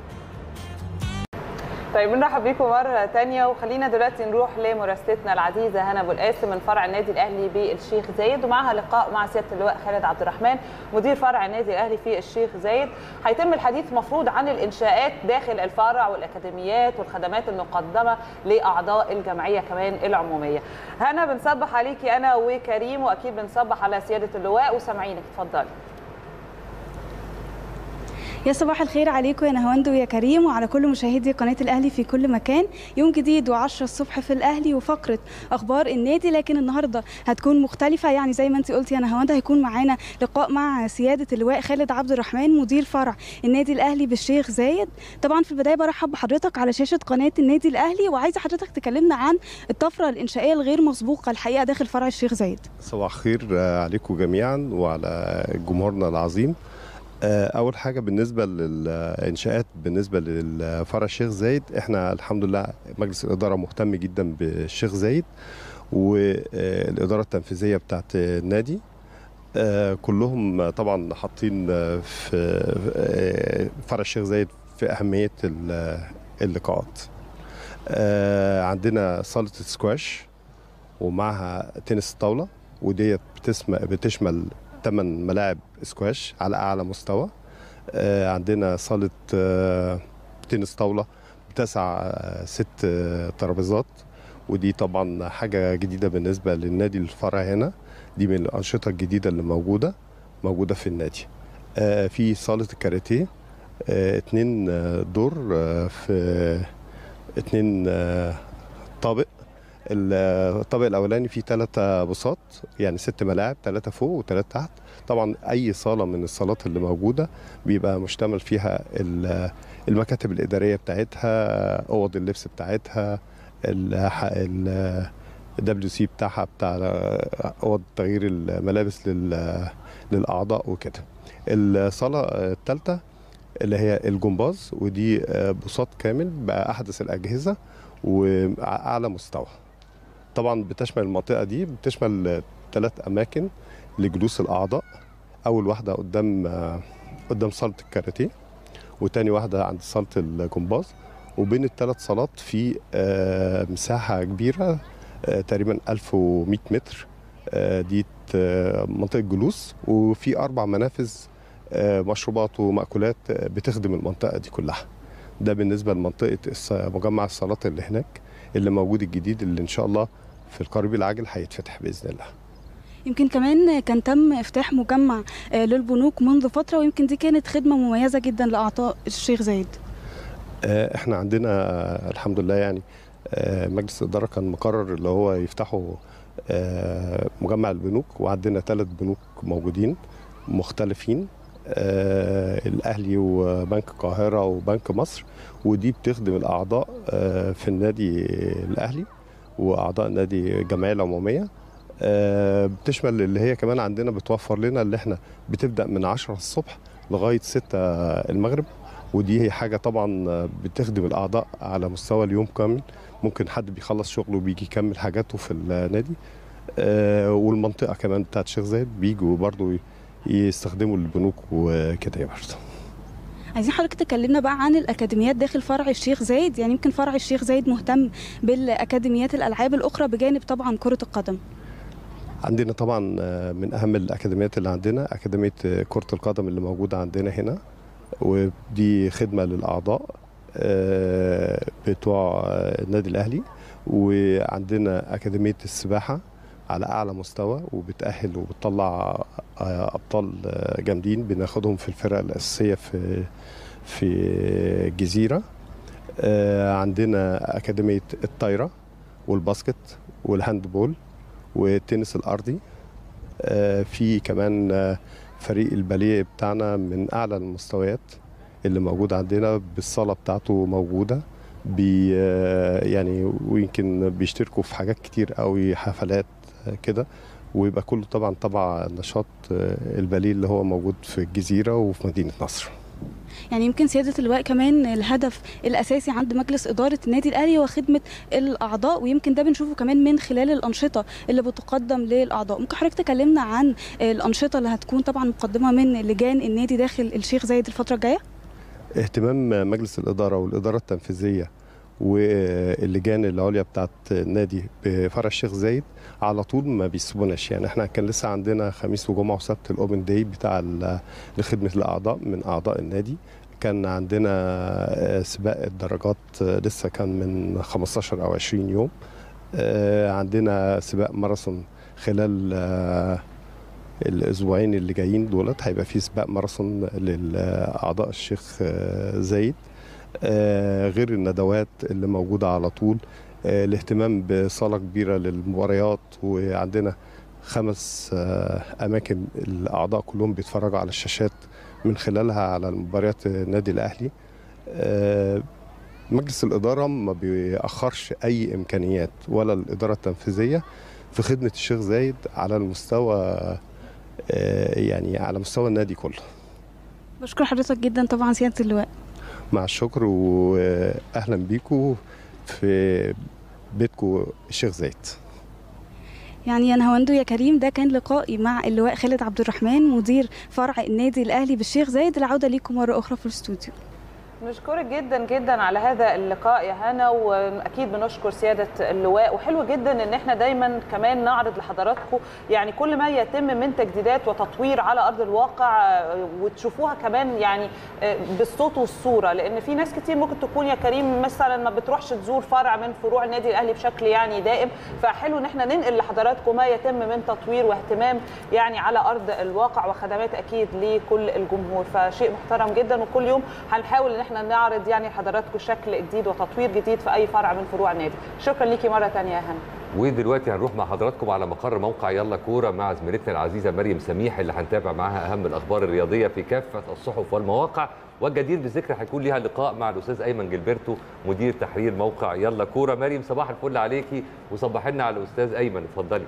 طيب بنرحب بيكم مرة تانية وخلينا دلوقتي نروح لمراسلتنا العزيزة هنا أبو القاسم من فرع النادي الأهلي بالشيخ زايد ومعها لقاء مع سيادة اللواء خالد عبد الرحمن مدير فرع النادي الأهلي في الشيخ زايد هيتم الحديث مفروض عن الإنشاءات داخل الفرع والأكاديميات والخدمات المقدمة لأعضاء الجمعية كمان العمومية هنا بنصبح عليكي أنا وكريم وأكيد بنصبح على سيادة اللواء وسامعينك اتفضلي يا صباح الخير عليكم يا نهاوند ويا كريم وعلى كل مشاهدي قناة الأهلي في كل مكان يوم جديد و10 الصبح في الأهلي وفقرة أخبار النادي لكن النهاردة هتكون مختلفة يعني زي ما أنت قلتي يا نهاوند هيكون معانا لقاء مع سيادة اللواء خالد عبد الرحمن مدير فرع النادي الأهلي بالشيخ زايد طبعا في البداية برحب بحضرتك على شاشة قناة النادي الأهلي وعايزة حضرتك تكلمنا عن الطفرة الإنشائية الغير مسبوقة الحقيقة داخل فرع الشيخ زايد صباح الخير آه، عليكم جميعا وعلى جمهورنا العظيم آه، اول حاجه بالنسبه للانشاءات بالنسبه للفرع الشيخ زايد احنا الحمد لله مجلس الاداره مهتم جدا بالشيخ زايد والاداره التنفيذيه بتاعت النادي آه، كلهم طبعا حاطين آه، في آه، فرع الشيخ زايد في اهميه ال- اللقاءات آه، عندنا صاله سكواش ومعها تنس طاوله وديت بتسمى بتشمل 8 ملاعب سكواش على اعلى مستوى آه، عندنا صاله آه، تنس طاوله بتسع آه، ست آه، ترابيزات ودي طبعا حاجه جديده بالنسبه للنادي الفرع هنا دي من الانشطه الجديده اللي موجوده موجوده في النادي آه، في صاله الكاراتيه آه، اتنين آه، دور آه، في اتنين آه، طابق الطابق الاولاني فيه ثلاثة بساط يعني ست ملاعب ثلاثة فوق وثلاثة تحت طبعا اي صاله من الصالات اللي موجوده بيبقى مشتمل فيها ال- المكاتب الاداريه بتاعتها اوض اللبس بتاعتها الدبليو سي بتاعها بتاع اوض تغيير الملابس لل- للاعضاء وكده الصاله الثالثه اللي هي الجمباز ودي بساط كامل باحدث الاجهزه واعلى مستوى طبعا بتشمل المنطقه دي بتشمل ثلاث اماكن لجلوس الاعضاء اول واحده قدام قدام صاله الكاراتيه وتاني واحده عند صاله الجمباز وبين الثلاث صالات في آه، مساحه كبيره آه، تقريبا 1100 متر آه، دي آه، منطقه جلوس وفي اربع منافذ آه، مشروبات ومأكولات آه، بتخدم المنطقه دي كلها ده بالنسبه لمنطقه الص- مجمع الصالات اللي هناك اللي موجود الجديد اللي ان شاء الله في القريب العاجل هيتفتح باذن الله يمكن كمان كان تم افتتاح مجمع آه، للبنوك منذ فترة ويمكن دي كانت خدمة مميزة جدا لأعضاء الشيخ زايد آه، احنا عندنا آه، الحمد لله يعني آه، مجلس الاداره كان مقرر اللي هو يفتحوا آه، مجمع البنوك وعندنا ثلاث بنوك موجودين مختلفين آه، الاهلي وبنك القاهره وبنك مصر ودي بتخدم الاعضاء آه، في النادي الاهلي واعضاء نادي الجمعيه العموميه آه، بتشمل اللي هي كمان عندنا بتوفر لنا اللي احنا بتبدا من 10 الصبح لغايه 6 المغرب ودي هي حاجه طبعا بتخدم الاعضاء على مستوى اليوم كامل ممكن حد بيخلص شغله وبيجي يكمل حاجاته في النادي آه، والمنطقه كمان بتاعت الشيخ زايد بيجوا برضو يستخدموا البنوك وكده برضه عايزين حضرتك تكلمنا بقى عن الأكاديميات داخل فرع الشيخ زايد يعني يمكن فرع الشيخ زايد مهتم بالأكاديميات الألعاب الأخرى بجانب طبعا كرة القدم عندنا طبعا آه، من اهم الاكاديميات اللي عندنا اكاديميه آه، كره القدم اللي موجوده عندنا هنا ودي خدمه للاعضاء آه، بتوع آه، النادي الاهلي وعندنا اكاديميه السباحه على اعلى مستوى وبتاهل وبتطلع آه، ابطال آه، جامدين بناخدهم في الفرق الاساسيه في في الجزيره آه، عندنا اكاديميه الطايره والباسكت والهاندبول والتنس الارضي آه، في كمان آه، فريق الباليه بتاعنا من اعلى المستويات اللي موجود عندنا بالصاله بتاعته موجوده بي آه، يعني ويمكن بيشتركوا في حاجات كتير قوي حفلات آه، كده ويبقى كله طبعا طبعا نشاط آه، الباليه اللي هو موجود في الجزيره وفي مدينه نصر يعني يمكن سياده اللواء كمان الهدف الاساسي عند مجلس اداره النادي الاهلي هو خدمه الاعضاء ويمكن ده بنشوفه كمان من خلال الانشطه اللي بتقدم للاعضاء ممكن حضرتك تكلمنا عن الانشطه اللي هتكون طبعا مقدمه من لجان النادي داخل الشيخ زايد الفتره الجايه اهتمام مجلس الإدارة والإدارة التنفيذية واللجان العليا بتاعت النادي بفرع الشيخ زايد على طول ما بيسيبوناش يعني احنا كان لسه عندنا خميس وجمعة وسبت الأوبن داي بتاع ال- لخدمة الأعضاء من أعضاء النادي كان عندنا آه، سباق الدرجات آه، لسه كان من 15 أو 20 يوم آه، عندنا سباق ماراثون خلال آه، الاسبوعين اللي جايين دولت هيبقى في سباق ماراثون لاعضاء الشيخ آه، زايد آه، غير الندوات اللي موجوده على طول آه، الاهتمام بصاله كبيره للمباريات وعندنا خمس آه، اماكن الاعضاء كلهم بيتفرجوا على الشاشات من خلالها على مباريات النادي الاهلي آه، مجلس الاداره ما بيأخرش اي امكانيات ولا الاداره التنفيذيه في خدمه الشيخ زايد على المستوى آه، يعني على مستوى النادي كله بشكر حضرتك جدا طبعا سياده اللواء مع الشكر واهلا بيكم في بيتكم الشيخ زايد يعني يا نهاوندو يا كريم ده كان لقائي مع اللواء خالد عبد الرحمن مدير فرع النادي الاهلي بالشيخ زايد العوده ليكم مره اخرى في الاستوديو نشكرك جدا جدا على هذا اللقاء يا هنا واكيد بنشكر سياده اللواء وحلو جدا ان احنا دايما كمان نعرض لحضراتكم يعني كل ما يتم من تجديدات وتطوير على ارض الواقع آه، وتشوفوها كمان يعني آه، بالصوت والصوره لان في ناس كتير ممكن تكون يا كريم مثلا ما بتروحش تزور فرع من فروع النادي الاهلي بشكل يعني دائم فحلو ان احنا ننقل لحضراتكم ما يتم من تطوير واهتمام يعني على ارض الواقع وخدمات اكيد لكل الجمهور فشيء محترم جدا وكل يوم هنحاول ان احنا نعرض يعني لحضراتكم شكل جديد وتطوير جديد في اي فرع من فروع النادي شكرا ليكي مره ثانيه يا هنا ودلوقتي هنروح مع حضراتكم على مقر موقع يلا كوره مع زميلتنا العزيزه مريم سميح اللي هنتابع معاها اهم الاخبار الرياضيه في كافه الصحف والمواقع والجدير بالذكر هيكون ليها لقاء مع الاستاذ ايمن جilberto مدير تحرير موقع يلا كوره مريم صباح الفل عليكي وصباح لنا على الاستاذ ايمن اتفضلي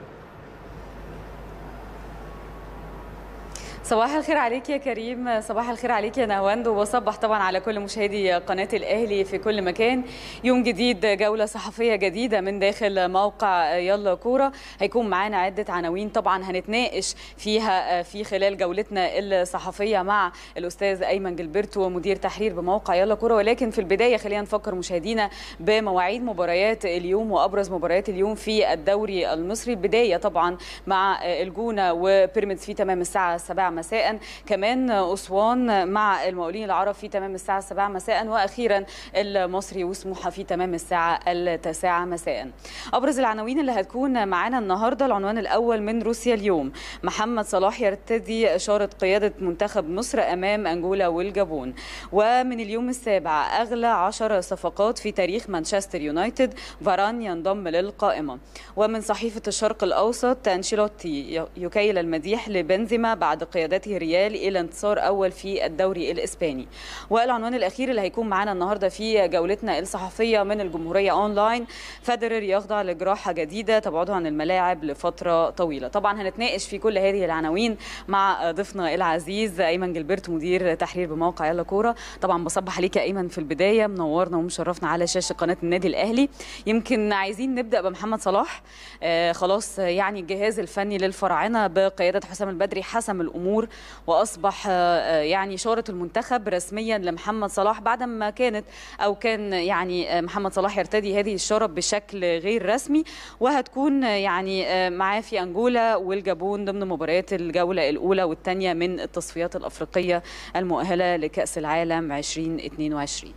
صباح الخير عليك يا كريم صباح الخير عليك يا نهواند وبصبح طبعا على كل مشاهدي قناة الأهلي في كل مكان يوم جديد جولة صحفية جديدة من داخل موقع يلا كورة هيكون معانا عدة عناوين طبعا هنتناقش فيها في خلال جولتنا الصحفية مع الأستاذ أيمن جilberto مدير تحرير بموقع يلا كورة ولكن في البداية خلينا نفكر مشاهدينا بمواعيد مباريات اليوم وأبرز مباريات اليوم في الدوري المصري البداية طبعا مع الجونة وبيراميدز في تمام الساعة 7 مساء كمان أسوان مع المقاولين العرب في تمام الساعة 7 مساء وأخيرا المصري وسموحة في تمام الساعة التاسعة مساء أبرز العناوين اللي هتكون معانا النهاردة العنوان الأول من روسيا اليوم محمد صلاح يرتدي إشارة قيادة منتخب مصر أمام أنجولا والجابون ومن اليوم السابع أغلى عشر صفقات في تاريخ مانشستر يونايتد فاران ينضم للقائمة ومن صحيفة الشرق الأوسط أنشيلوتي يكيل المديح لبنزيما بعد قيادته ريال إلى انتصار أول في الدوري الإسباني والعنوان الأخير اللي هيكون معنا النهاردة في جولتنا الصحفية من الجمهورية أونلاين فederer يخضع لجراحة جديدة تبعده عن الملاعب لفترة طويلة طبعا هنتناقش في كل هذه العناوين مع ضيفنا العزيز أيمن جilberto مدير تحرير بموقع يلا كورة طبعا بصبح عليك يا أيمن في البداية منورنا ومشرفنا على شاشة قناة النادي الأهلي يمكن عايزين نبدأ بمحمد صلاح آه خلاص يعني الجهاز الفني للفراعنة بقيادة حسام البدري حسم الأمور وأصبح آه يعني إشارة المنتخب رسميا لمحمد صلاح بعد ما كانت أو كان يعني آه محمد صلاح يرتدي هذه الإشارة بشكل غير رسمي وهتكون يعني آه معاه في أنجولا والجابون ضمن مباريات الجولة الأولى والثانية من التصفيات الأفريقية المؤهلة لكأس العالم 2022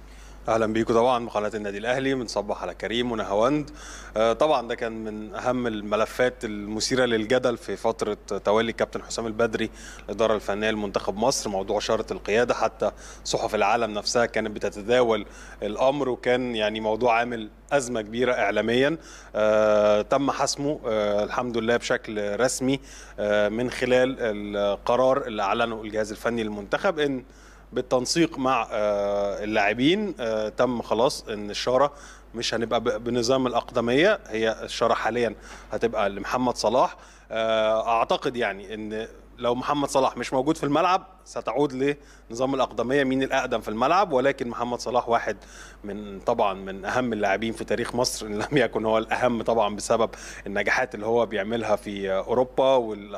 اهلا بيكم طبعا قناه النادي الاهلي بنصبح على كريم ونهاوند آه، طبعا ده كان من اهم الملفات المثيره للجدل في فتره تولي كابتن حسام البدري الاداره الفنيه لمنتخب مصر موضوع شاره القياده حتى صحف العالم نفسها كانت بتتداول الامر وكان يعني موضوع عامل ازمه كبيره اعلاميا آه، تم حسمه آه، الحمد لله بشكل رسمي آه، من خلال القرار اللي اعلنه الجهاز الفني للمنتخب ان بالتنسيق مع آه، اللاعبين آه، تم خلاص ان الشاره مش هنبقى ب- بنظام الاقدميه هي الشاره حاليا هتبقى لمحمد صلاح آه، اعتقد يعني ان لو محمد صلاح مش موجود في الملعب ستعود لنظام الاقدميه مين الاقدم في الملعب ولكن محمد صلاح واحد من طبعا من اهم اللاعبين في تاريخ مصر ان لم يكن هو الاهم طبعا بسبب النجاحات اللي هو بيعملها في اوروبا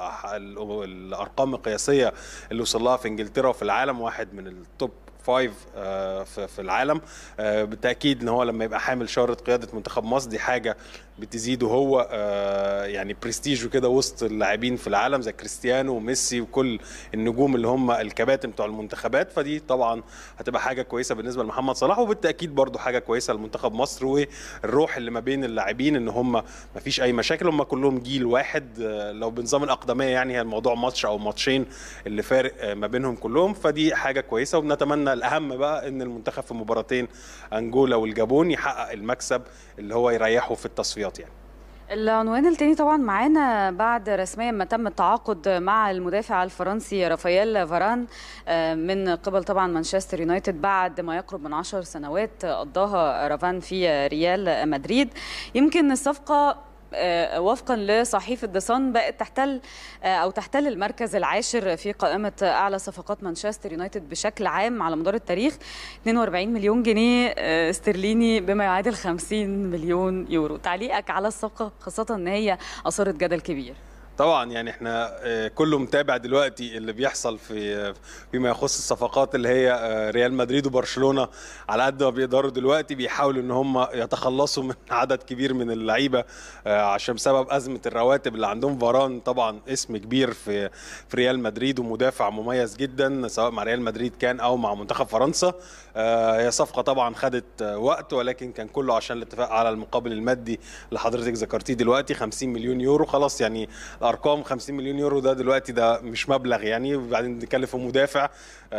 والارقام القياسيه اللي وصل لها في انجلترا وفي العالم واحد من التوب فايف آه، في في العالم آه، بالتاكيد ان هو لما يبقى حامل شاره قياده منتخب مصر دي حاجه بتزيده هو آه، يعني برستيجه كده وسط اللاعبين في العالم زي كريستيانو وميسي وكل النجوم اللي هم الكباتن بتوع المنتخبات فدي طبعا هتبقى حاجه كويسه بالنسبه لمحمد صلاح وبالتاكيد برضو حاجه كويسه لمنتخب مصر والروح اللي ما بين اللاعبين ان هم ما فيش اي مشاكل هم كلهم جيل واحد آه، لو بنظام الاقدميه يعني هي الموضوع ماتش او ماتشين اللي فارق آه، ما بينهم كلهم فدي حاجه كويسه وبنتمنى الاهم بقى ان المنتخب في مباراتين انجولا والجابون يحقق المكسب اللي هو يريحه في التصفيات يعني العنوان التاني طبعا معانا بعد رسميا ما تم التعاقد مع المدافع الفرنسي رافائيل فاران آه، من قبل طبعا مانشستر يونايتد بعد ما يقرب من عشر سنوات قضاها رافان في ريال مدريد يمكن الصفقة آه، وفقا لصحيفة دسان بقت تحتل آه، أو تحتل المركز العاشر في قائمة أعلى صفقات مانشستر يونايتد بشكل عام على مدار التاريخ 42 مليون جنيه آه، استرليني بما يعادل 50 مليون يورو تعليقك على الصفقة خاصة أن هي أثارت جدل كبير طبعا يعني احنا آه، كله متابع دلوقتي اللي بيحصل في فيما يخص الصفقات اللي هي آه، ريال مدريد وبرشلونه على قد ما بيقدروا دلوقتي بيحاولوا ان هم يتخلصوا من عدد كبير من اللعيبه آه، عشان بسبب ازمه الرواتب اللي عندهم فاران طبعا اسم كبير في في ريال مدريد ومدافع مميز جدا سواء مع ريال مدريد كان او مع منتخب فرنسا آه، هي صفقه طبعا خدت آه، وقت ولكن كان كله عشان الاتفاق على المقابل المادي اللي حضرتك ذكرتيه دلوقتي 50 مليون يورو خلاص يعني الارقام 50 مليون يورو ده دلوقتي ده مش مبلغ يعني وبعدين بنتكلم في مدافع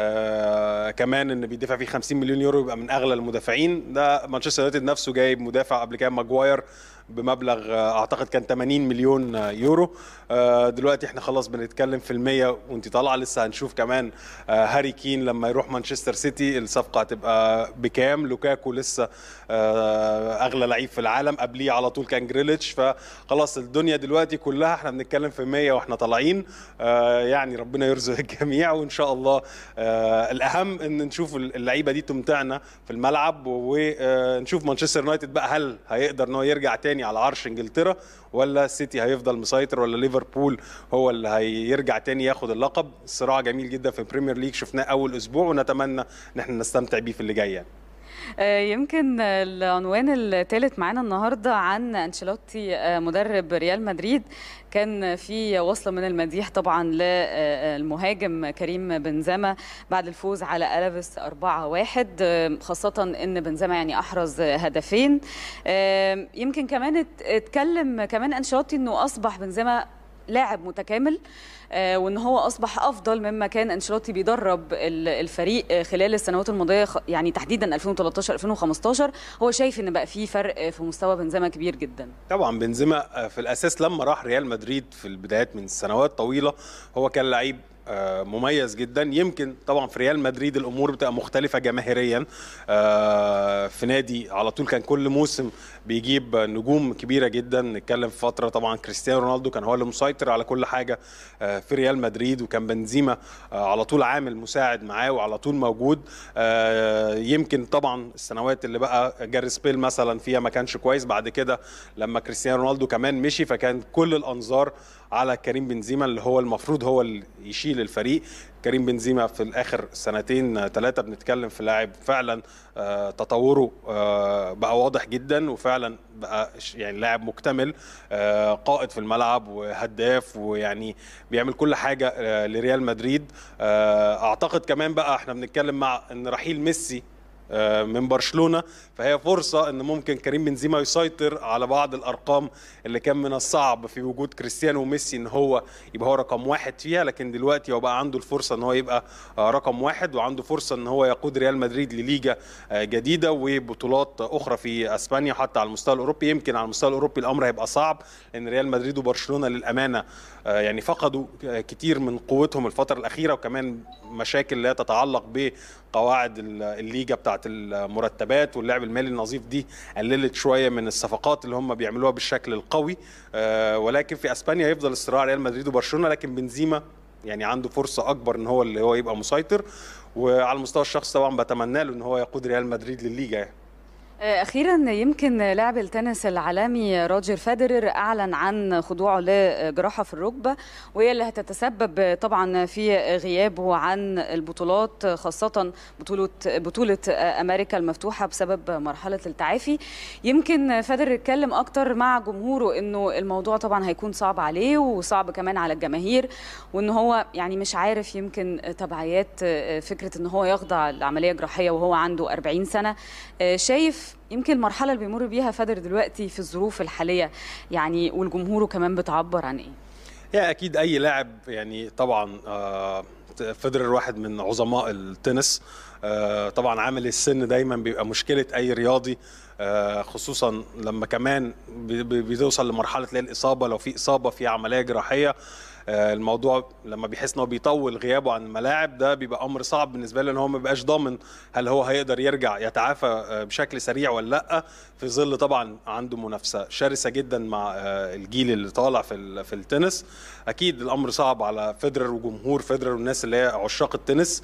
آه كمان ان بيدفع فيه 50 مليون يورو يبقى من اغلى المدافعين ده مانشستر يونايتد نفسه جايب مدافع قبل كده ماجواير بمبلغ آه، اعتقد كان 80 مليون آه، يورو آه، دلوقتي احنا خلاص بنتكلم في المية وانت طالعه لسه هنشوف كمان آه، هاري كين لما يروح مانشستر سيتي الصفقه هتبقى بكام لوكاكو لسه آه، اغلى لعيب في العالم قبليه على طول كان جريليتش فخلاص الدنيا دلوقتي كلها احنا بنتكلم في 100 واحنا طالعين آه، يعني ربنا يرزق الجميع وان شاء الله آه، الاهم ان نشوف اللعيبه دي تمتعنا في الملعب ونشوف مانشستر يونايتد بقى هل هيقدر ان هو يرجع تاني على عرش انجلترا ولا السيتي هيفضل مسيطر ولا ليفربول هو اللي هيرجع تاني ياخد اللقب صراع جميل جدا في البريمير ليج شفناه اول اسبوع ونتمنى ان احنا نستمتع بيه في اللي جاي يعني. آه، يمكن العنوان الثالث معانا النهارده عن انشيلوتي آه، مدرب ريال مدريد كان في وصله من المديح طبعا للمهاجم كريم بنزيما بعد الفوز على الافيس 4-1 آه، خاصه ان بنزيما يعني احرز هدفين آه، يمكن كمان ات- اتكلم كمان انشيلوتي انه اصبح بنزيما لاعب متكامل آه، وان هو اصبح افضل مما كان انشيلوتي بيدرب ال- الفريق آه، خلال السنوات الماضيه خ- يعني تحديدا 2013 2015 هو شايف ان بقى في فرق آه، في مستوى بنزيما كبير جدا طبعا بنزيما في الاساس لما راح ريال مدريد في البدايات من سنوات طويله هو كان لعيب آه، مميز جدا يمكن طبعا في ريال مدريد الامور بتبقى مختلفه جماهيريا آه، في نادي على طول كان كل موسم بيجيب نجوم كبيره جدا نتكلم في فتره طبعا كريستيانو رونالدو كان هو اللي مسيطر على كل حاجه آه، في ريال مدريد وكان بنزيما آه، على طول عامل مساعد معاه وعلى طول موجود آه، يمكن طبعا السنوات اللي بقى جاريس بيل مثلا فيها ما كانش كويس بعد كده لما كريستيانو رونالدو كمان مشي فكان كل الانظار على كريم بنزيما اللي هو المفروض هو اللي يشيل الفريق كريم بنزيما في الاخر سنتين ثلاثه بنتكلم في لاعب فعلا آه، تطوره آه، بقى واضح جدا وفعلا بقى ش- يعني لاعب مكتمل آه، قائد في الملعب وهداف ويعني بيعمل كل حاجه آه، لريال مدريد آه، اعتقد كمان بقى احنا بنتكلم مع ان رحيل ميسي آه، من برشلونه فهي فرصه ان ممكن كريم بنزيما يسيطر على بعض الارقام اللي كان من الصعب في وجود كريستيانو وميسي ان هو يبقى هو رقم واحد فيها لكن دلوقتي هو بقى عنده الفرصه ان هو يبقى آه، رقم واحد وعنده فرصه ان هو يقود ريال مدريد لليجا آه، جديده وبطولات اخرى في اسبانيا حتى على المستوى الاوروبي يمكن على المستوى الاوروبي الامر هيبقى صعب لان ريال مدريد وبرشلونه للامانه آه، يعني فقدوا آه، كتير من قوتهم الفتره الاخيره وكمان مشاكل لا تتعلق بقواعد ال- الليجا بتاعت المرتبات واللعب المالي النظيف دي قللت شويه من الصفقات اللي هم بيعملوها بالشكل القوي آه، ولكن في اسبانيا هيفضل الصراع ريال مدريد وبرشلونه لكن بنزيما يعني عنده فرصه اكبر ان هو اللي هو يبقى مسيطر وعلى المستوى الشخصي طبعا بتمنى له ان هو يقود ريال مدريد للليجا يعني. أخيرا يمكن لاعب التنس العالمي روجر فederer أعلن عن خضوعه لجراحة في الركبة وهي اللي هتتسبب طبعا في غيابه عن البطولات خاصة بطولة بطولة أمريكا المفتوحة بسبب مرحلة التعافي يمكن فederer اتكلم أكتر مع جمهوره إنه الموضوع طبعا هيكون صعب عليه وصعب كمان على الجماهير وإن هو يعني مش عارف يمكن تبعيات فكرة إن هو يخضع لعملية جراحية وهو عنده 40 سنة شايف يمكن المرحله اللي بيمر بيها فادر دلوقتي في الظروف الحاليه يعني والجمهور كمان بتعبر عن ايه هي اكيد اي لاعب يعني طبعا آه، فيدرر واحد من عظماء التنس آه، طبعا عامل السن دايما بيبقى مشكله اي رياضي آه، خصوصا لما كمان بي- بي- بتوصل لمرحله اللي هي الاصابه لو في اصابه في عمليه جراحيه آه، الموضوع لما بيحس ان هو بيطول غيابه عن الملاعب ده بيبقى امر صعب بالنسبه له ان هو ما بيبقاش ضامن هل هو هيقدر يرجع يتعافى آه، بشكل سريع ولا لا في ظل طبعا عنده منافسه شرسه جدا مع آه، الجيل اللي طالع في ال- في التنس اكيد الامر صعب على فيدرر وجمهور فيدرر والناس اللي هي عشاق التنس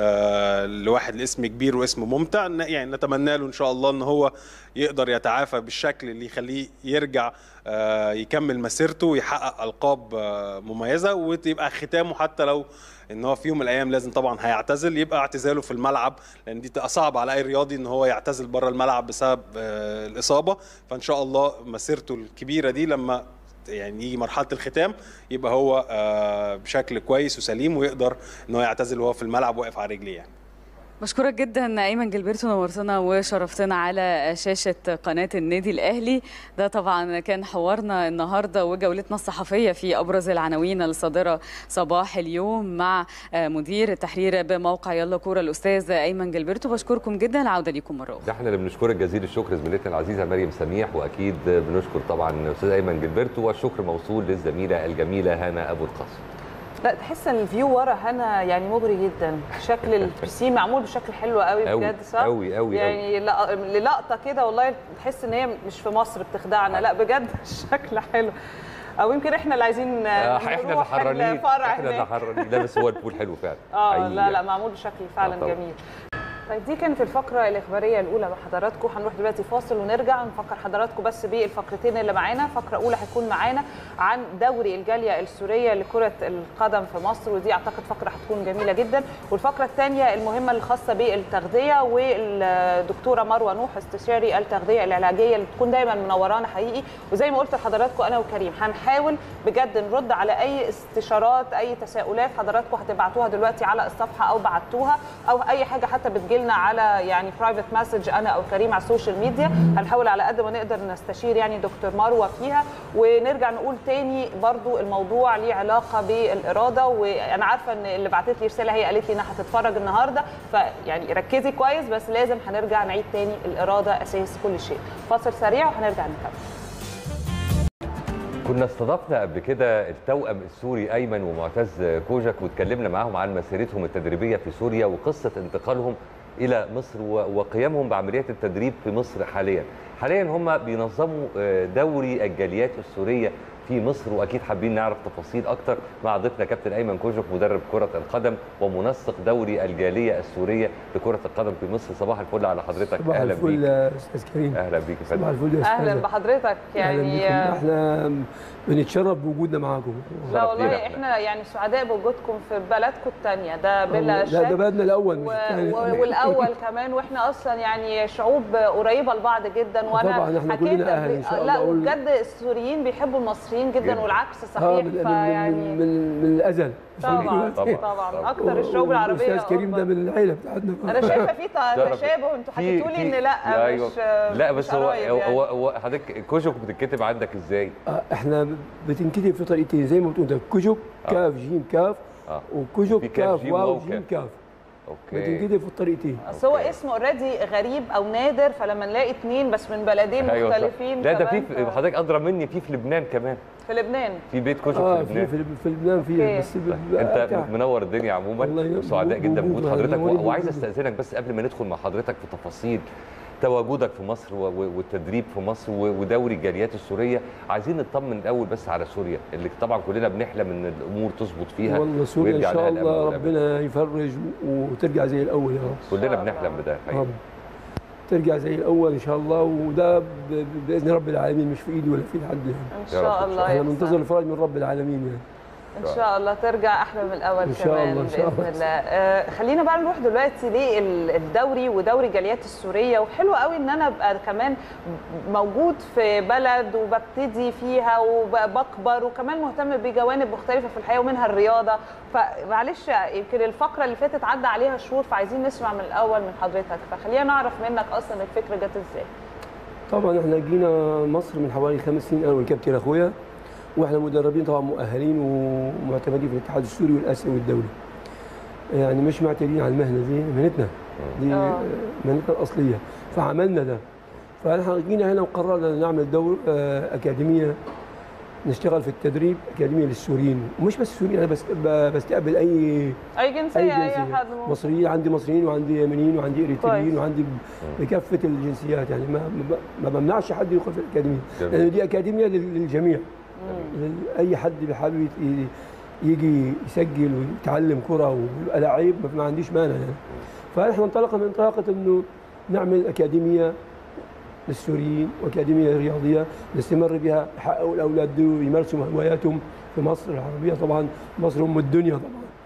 آه، لواحد الاسم كبير واسم ممتع ن- يعني نتمنى له ان شاء الله ان هو يقدر يتعافى بالشكل اللي يخليه يرجع آه، يكمل مسيرته ويحقق القاب آه، مميزه وتبقى ختامه حتى لو ان هو في يوم من الايام لازم طبعا هيعتزل يبقى اعتزاله في الملعب لان دي تبقى صعب على اي رياضي ان هو يعتزل بره الملعب بسبب آه، الاصابه فان شاء الله مسيرته الكبيره دي لما يعني يجي مرحله الختام يبقى هو آه، بشكل كويس وسليم ويقدر ان هو يعتزل وهو في الملعب واقف على رجليه يعني بشكرك جدا ايمن جلبرتو نورتنا وشرفتنا على شاشه قناه النادي الاهلي ده طبعا كان حوارنا النهارده وجولتنا الصحفيه في ابرز العناوين الصادره صباح اليوم مع مدير التحرير بموقع يلا كوره الاستاذ ايمن جلبرتو بشكركم جدا العوده ليكم مره اخرى ده احنا اللي بنشكرك جزيل الشكر زميلتنا العزيزه مريم سميح واكيد بنشكر طبعا استاذ ايمن جلبرتو والشكر موصول للزميله الجميله هنا ابو القاسم لا تحس ان الفيو ورا هنا يعني مغري جدا شكل البسين معمول بشكل حلو قوي أوي، بجد صح أوي، أوي، يعني لا- للقطه كده والله تحس ان هي مش في مصر بتخدعنا لا بجد الشكل حلو او يمكن احنا اللي عايزين آه، احنا اللي نروح حرانين الفرع احنا اللي هناك. حرانين لا بس هو البول حلو فعلا اه حقيقي لا لا معمول بشكل فعلا آه، طبعاً. جميل طيب دي كانت الفقرة الإخبارية الأولى مع حضراتكم هنروح دلوقتي فاصل ونرجع نفكر حضراتكم بس بالفقرتين اللي معانا فقرة أولى هيكون معانا عن دوري الجالية السورية لكرة القدم في مصر ودي أعتقد فقرة هتكون جميلة جدا والفقرة الثانية المهمة الخاصة بالتغذية والدكتورة مروة نوح استشاري التغذية العلاجية اللي تكون دايما منورانا حقيقي وزي ما قلت لحضراتكم أنا وكريم هنحاول بجد نرد على أي استشارات أي تساؤلات حضراتكم هتبعتوها دلوقتي على الصفحة أو بعتوها أو أي حاجة حتى بتجيلنا على يعني برايفت مسج أنا أو كريم على السوشيال ميديا هنحاول على قد ما نقدر نستشير يعني دكتور مروة فيها ونرجع نقول تاني برضو الموضوع ليه علاقة بالإرادة وأنا عارفة إن اللي بعتت لي رسالة هي قالت لي إنها هتتفرج النهاردة فيعني ركزي كويس بس لازم هنرجع نعيد تاني الإرادة أساس كل شيء فاصل سريع وهنرجع نكمل كنا استضفنا قبل كده التوأم السوري ايمن ومعتز كوجك واتكلمنا معاهم عن مسيرتهم التدريبيه في سوريا وقصه انتقالهم الى مصر و- وقيامهم بعمليات التدريب في مصر حاليا. حاليا هم بينظموا آه، دوري الجاليات السوريه في مصر واكيد حابين نعرف تفاصيل اكتر مع ضيفنا كابتن ايمن كوجك مدرب كره القدم ومنسق دوري الجاليه السوريه لكره القدم في مصر صباح الفل على حضرتك صباح اهلا الفل بيك يا استاذ كريم اهلا بيك يا صباح فندم الفل يا استاذ أهلا بحضرتك يعني أهلا بكم. احنا بنتشرف بوجودنا معاكم لا والله احنا يعني سعداء بوجودكم في بلدكم الثانيه ده بلا لا شك ده بلدنا الاول مش و... الثاني و... كمان. والاول كمان واحنا اصلا يعني شعوب قريبه لبعض جدا وانا طبعاً إحنا حكيت كلنا أهل إن شاء لا الله. وبجد السوريين بيحبوا المصريين المصريين جدا جداً. والعكس اه صحيح من, من, فيعني من, من, من الازل طبعا طبعاً. طبعا اكتر الشعوب العربيه الاستاذ كريم ده أكبر. من العيله بتاعتنا انا شايفه في تعرف- تشابه انتوا في- حكيتوا لي في- ان لا أيوة. مش لا مش بس هو قرايب هو, يعني. هو, هو حضرتك كشك بتتكتب عندك ازاي؟ آه، احنا بتنكتب في طريقتين زي ما بتقول ده كجك كاف جيم كاف اه وكجك في كاف كاف جيم واو واو جيم كاف اوكي بتنكتب في الطريقتين اصل هو اسمه اوريدي غريب او نادر فلما نلاقي اتنين بس من بلدين أيوة صح. مختلفين لا ده في كمان، ف- حضرتك ادرى مني في في لبنان كمان في لبنان في بيت كشك اه في في لبنان في, في لبنان في أوكي. بس ب- انت بتاع- منور الدنيا عموما الله ينور. وسعداء جدا وجود بوجود حضرتك منورين و- وعايز بوجودك. استاذنك بس قبل ما ندخل مع حضرتك في تفاصيل تواجدك في مصر و- و- والتدريب في مصر و- ودوري الجاليات السوريه عايزين نطمن الاول بس على سوريا اللي طبعا كلنا بنحلم ان الامور تظبط فيها والله سوريا ان ويرجع شاء لها الأمن الله والأمان. ربنا يفرج وترجع زي الاول يا رب كلنا بنحلم بده الحقيقه رب. ترجع زي الاول ان شاء الله وده ب- ب- باذن رب العالمين مش في ايدي ولا في ايد حد يعني ان شاء الله احنا يا بننتظر الفرج من رب العالمين يعني ان شاء الله ترجع احلى من الاول إن شاء كمان الله، إن شاء باذن الله. الله آه خلينا بقى نروح دلوقتي للدوري ودوري جاليات السوريه وحلو قوي ان انا ابقى كمان موجود في بلد وببتدي فيها وبكبر وكمان مهتم بجوانب مختلفه في الحياه ومنها الرياضه فمعلش يمكن الفقره اللي فاتت عدى عليها شهور فعايزين نسمع من الاول من حضرتك فخلينا نعرف منك اصلا الفكره جت ازاي طبعا احنا جينا مصر من حوالي خمس سنين انا والكابتن اخويا واحنا مدربين طبعا مؤهلين ومعتمدين في الاتحاد السوري والاسيوي والدولي يعني مش معتادين على المهنه دي مهنتنا دي آه. مهنتنا الاصليه فعملنا ده فاحنا جينا هنا وقررنا نعمل دور آه، اكاديميه نشتغل في التدريب اكاديميه للسوريين ومش بس السوريين انا بس ب- بستقبل اي اي جنسيه اي, حد ممكن. مصريين عندي مصريين وعندي يمنيين وعندي اريتريين كويس. وعندي بكافه الجنسيات يعني ما ما- ما بمنعش حد يدخل في الاكاديميه جميل. لان دي اكاديميه لل- للجميع لل- اي حد بحابب يت- يجي يسجل ويتعلم كره ويبقى لعيب ما- ما عنديش مانع يعني فاحنا انطلقنا من انطلاقه انه نعمل اكاديميه للسوريين واكاديميه رياضيه نستمر بها يحققوا الاولاد دول ويمارسوا هواياتهم في مصر العربيه طبعا مصر ام الدنيا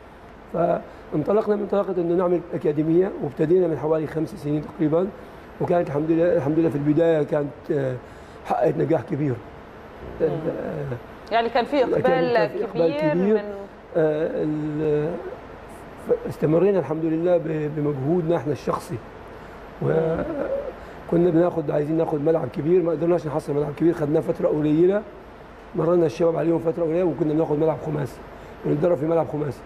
طبعا فانطلقنا من انطلاقه انه نعمل اكاديميه وابتدينا من حوالي خمس سنين تقريبا وكانت الحمد لله الحمد لله في البدايه كانت آه، حققت نجاح كبير آه، يعني كان في اقبال كان في إقبال كبير, كبير. من آه، ال- ف- استمرينا الحمد لله ب- بمجهودنا احنا الشخصي وكنا بناخد عايزين ناخد ملعب كبير ما قدرناش نحصل ملعب كبير خدناه فتره قليله مرنا الشباب عليهم فتره قليله وكنا بناخد ملعب خماسي بنتدرب في ملعب خماسي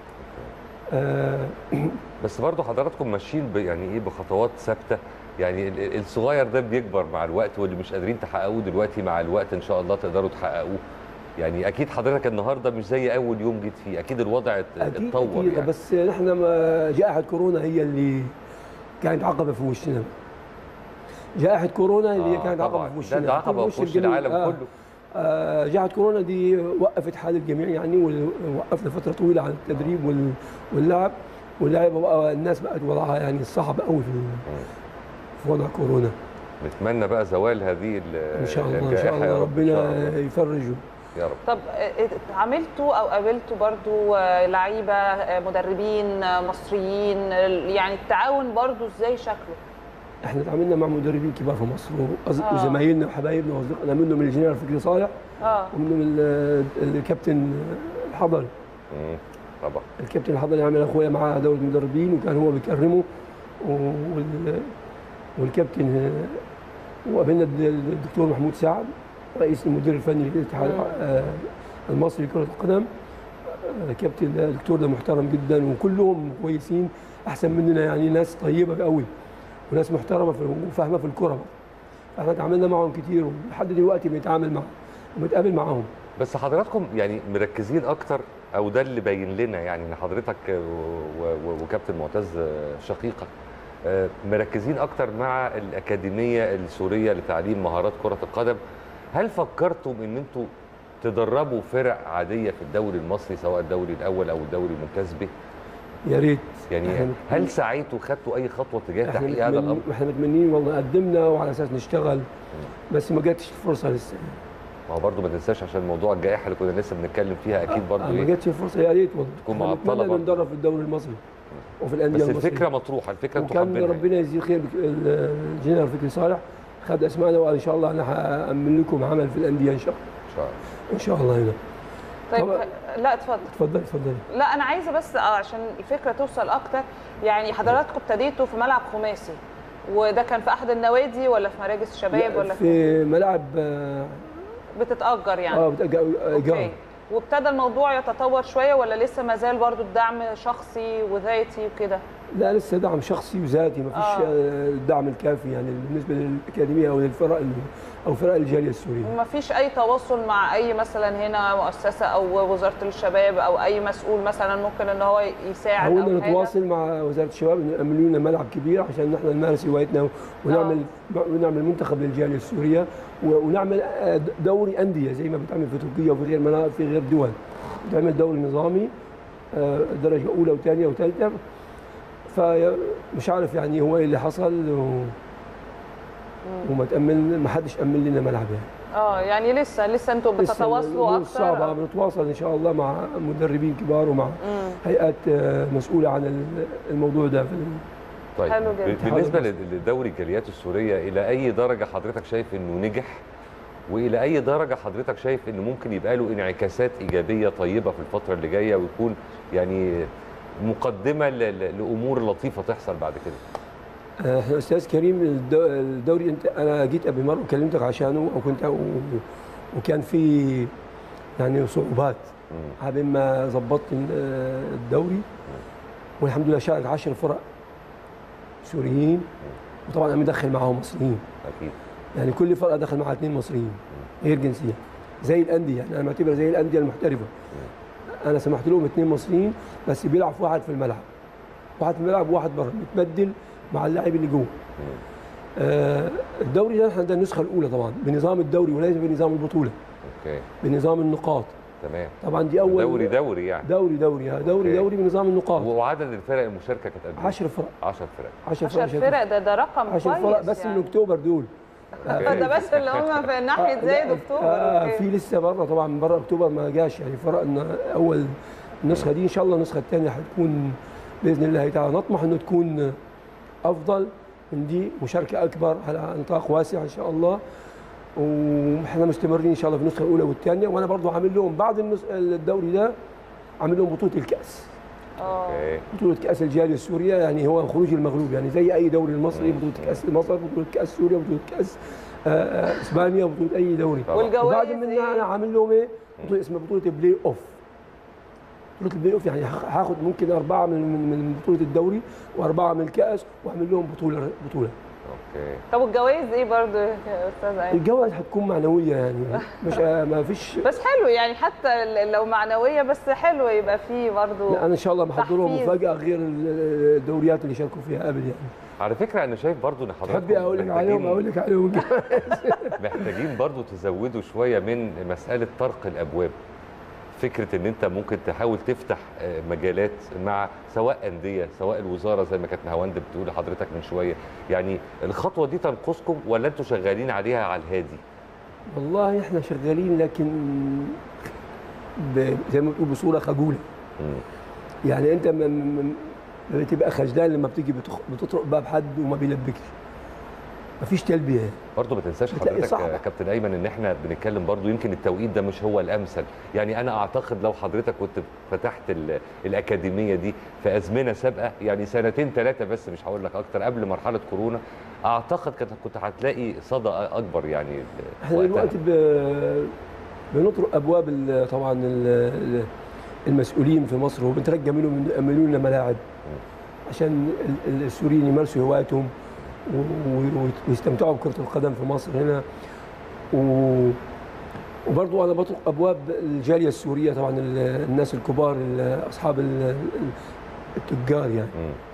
آه، بس برضه حضراتكم ماشيين ب- يعني ايه بخطوات ثابته يعني ال- ال- الصغير ده بيكبر مع الوقت واللي مش قادرين تحققوه دلوقتي مع الوقت ان شاء الله تقدروا تحققوه يعني اكيد حضرتك النهارده مش زي اول يوم جيت فيه اكيد الوضع ات- اكيد اتطور اكيد يعني بس نحن ما جائحه كورونا هي اللي كانت عقبه في وشنا جائحه كورونا اللي هي آه، كانت طبعاً. عقبه في ده- وشنا ده عقبة وش في وش الجميع. العالم كله. آه جائحه كورونا دي وقفت حال الجميع يعني ووقفنا فتره طويله عن التدريب وال- واللعب واللعبه بقى الناس بقت وضعها يعني صعب قوي في في وضع كورونا نتمنى بقى زوال هذه ال- ان شاء الله ان شاء الجائحة يا الله رب، إن شاء ربنا الله. يفرجه يا رب طب آه، عملتوا او قابلتوا برضو آه، لعيبه آه، مدربين آه، مصريين ال- يعني التعاون برضو ازاي شكله احنا تعاملنا مع مدربين كبار في مصر وأص- آه. وزمايلنا وحبايبنا واصدقائنا منهم الجنرال فكري صالح اه ومنهم ال- الكابتن الحضري مم. طبعا الكابتن الحضري عمل اخويا معاه دوره مدربين وكان هو بيكرمه وال- والكابتن وقابلنا الد- الدكتور محمود سعد رئيس المدير الفني للاتحاد آه، المصري لكره القدم آه، كابتن ده الدكتور ده محترم جدا وكلهم كويسين احسن مننا يعني ناس طيبه قوي وناس محترمه في وفاهمه في الكره احنا اتعاملنا معهم كتير ولحد دلوقتي بنتعامل معهم وبنتقابل معاهم بس حضراتكم يعني مركزين اكتر او ده اللي باين لنا يعني ان حضرتك و- و- وكابتن معتز شقيقك آه، مركزين اكتر مع الاكاديميه السوريه لتعليم مهارات كره القدم هل فكرتم ان انتوا تدربوا فرق عاديه في الدوري المصري سواء الدوري الاول او الدوري الممتاز به يا ريت يعني إحنا هل سعيتوا خدتوا اي خطوه تجاه احنا تحقيق هذا متمنين الامر احنا متمنين والله قدمنا وعلى اساس نشتغل بس ما جاتش الفرصه لسه ما هو برضه ما تنساش عشان موضوع الجائحه اللي كنا لسه بنتكلم فيها اكيد برضه آه، ما ايه جاتش الفرصه يا ريت والله تكون إحنا معطلة نتمنى برضه. ندرب في الدوري المصري وفي الانديه بس المصرية. الفكره مطروحه الفكره انتوا وكان حابينها ربنا يجزيه خير بك- ال- الجنرال فكري صالح خد اسمائنا وقال ان شاء الله انا هامن لكم عمل في الانديه ان شاء الله ان شاء الله ان شاء الله هنا طيب طبعا. لا اتفضل اتفضل اتفضل لا انا عايزه بس آه، عشان الفكره توصل اكتر يعني حضراتكم ابتديتوا في ملعب خماسي وده كان في احد النوادي ولا في مراكز الشباب ولا في في ملعب اه بتتاجر يعني آه، بتأجر اوكي ايجار وابتدى الموضوع يتطور شويه ولا لسه ما زال برضو الدعم شخصي وذاتي وكده لا لسه دعم شخصي وذاتي ما فيش آه. آه، الدعم الكافي يعني بالنسبه للاكاديميه او للفرق ال- او فرق الجاليه السوريه وما فيش اي تواصل مع اي مثلا هنا مؤسسه او وزاره الشباب او اي مسؤول مثلا ممكن ان هو يساعد حاولنا او حاجه نتواصل مع وزاره الشباب انه يعملوا لنا ملعب كبير عشان نحن نمارس هوايتنا ونعمل ونعمل منتخب للجاليه السوريه و- ونعمل آه، دوري انديه زي ما بتعمل في تركيا وفي غير مناطق في غير دول بتعمل دوري نظامي آه، درجه اولى وثانيه وثالثه فمش عارف يعني هو ايه اللي حصل و... وما تامن ما حدش امن لنا ملعب يعني اه يعني لسه لسه انتوا لسه بتتواصلوا الأمور اكتر صعبة بنتواصل إن شاء الله مع مدربين كبار ومع مم. هيئات آه، مسؤولة عن ال- الموضوع ده في ال- طيب حلو جدا. ب- بالنسبه لل- لدوري الجاليات السوريه الى اي درجه حضرتك شايف انه نجح والى اي درجه حضرتك شايف انه ممكن يبقى له انعكاسات ايجابيه طيبه في الفتره اللي جايه ويكون يعني مقدمه ل- ل- لامور لطيفه تحصل بعد كده آه، إحنا أستاذ كريم الدو- الدوري أنت أنا جيت قبل مرة وكلمتك عشانه أو كنت و- وكان في يعني صعوبات على ما ظبطت ال- الدوري والحمد لله شارك 10 فرق سوريين وطبعا انا مدخل معاهم مصريين اكيد يعني كل فرقه دخل معها اثنين مصريين غير جنسيه زي الانديه يعني انا معتبرها زي الانديه المحترفه انا سمحت لهم اثنين مصريين بس بيلعب في واحد في الملعب واحد في الملعب وواحد بره متبدل مع اللاعب اللي جوه آه الدوري ده احنا عندنا النسخه الاولى طبعا بنظام الدوري وليس بنظام البطوله اوكي بنظام النقاط تمام طبعا دي اول دوري دوري يعني دوري دوري ها، دوري أوكي. دوري بنظام النقاط وعدد الفرق المشاركه كانت قد ايه 10 فرق 10 فرق 10 10 فرق ده ده رقم 10 كويس فرق بس يعني. من اكتوبر دول ده بس اللي هم في ناحيه زايد اكتوبر آه أوكي. في لسه بره طبعا من بره اكتوبر ما جاش يعني فرق ان اول النسخه دي ان شاء الله النسخه الثانيه هتكون باذن الله تعالى نطمح انه تكون افضل من دي مشاركه اكبر على نطاق واسع ان شاء الله واحنا مستمرين ان شاء الله في النسخه الاولى والثانيه وانا برضو عامل لهم بعد النس- الدوري ده عامل لهم بطوله الكاس اوكي بطولة كأس الجالية السورية يعني هو خروج المغلوب يعني زي أي دوري المصري بطولة كأس مصر بطولة كأس سوريا بطولة كأس آه، آه، إسبانيا بطولة أي دوري والجوائز وبعد منها أنا عامل لهم إيه؟ بطولة اسمها بطولة البلاي أوف بطولة البلاي أوف يعني هاخ- هاخد ممكن أربعة من من من بطولة الدوري وأربعة من الكأس وأعمل لهم بطولة بطولة اوكي طب والجوائز ايه برضو يا استاذ ايمن الجوائز هتكون معنوية يعني مش آه، ما فيش بس حلو يعني حتى ال- لو معنويه بس حلو يبقى فيه برضو لا أنا إن شاء الله محضر لهم تحفيز. مفاجأة غير الدوريات اللي شاركوا فيها قبل يعني على فكره انا شايف برضو ان حضرتك تحبي أقول لك عليهم أقول لك عليهم محتاجين برضو تزودوا شويه من مساله طرق الابواب فكره ان انت ممكن تحاول تفتح آه، مجالات مع سواء انديه سواء الوزاره زي ما كانت نهاوند بتقول لحضرتك من شويه يعني الخطوه دي تنقصكم ولا انتوا شغالين عليها على الهادي والله احنا شغالين لكن ب... زي ما بتقول بصوره خجوله يعني انت م... م... م... بتبقى خجلان لما بتيجي بتخ... بتطرق باب حد وما بيلبكش مفيش تلبيه برضه ما تنساش بتلاقي حضرتك صعبة. يا كابتن ايمن ان احنا بنتكلم برضه يمكن التوقيت ده مش هو الامثل يعني انا اعتقد لو حضرتك كنت فتحت ال- الاكاديميه دي في ازمنه سابقه يعني سنتين ثلاثه بس مش هقول لك اكتر قبل مرحله كورونا اعتقد كنت كنت هتلاقي صدى اكبر يعني احنا وقتها. دلوقتي ب... بنطرق ابواب ال... طبعا ال... ال- المسؤولين في مصر وبنترجى منهم يعملوا لنا ملاعب عشان ال- ال- السوريين يمارسوا هواياتهم و- و- ويستمتعوا بكرة القدم في مصر هنا و وبرضو انا بطرق ابواب الجاليه السوريه طبعا ال- الناس الكبار ال- اصحاب ال- ال- التجار يعني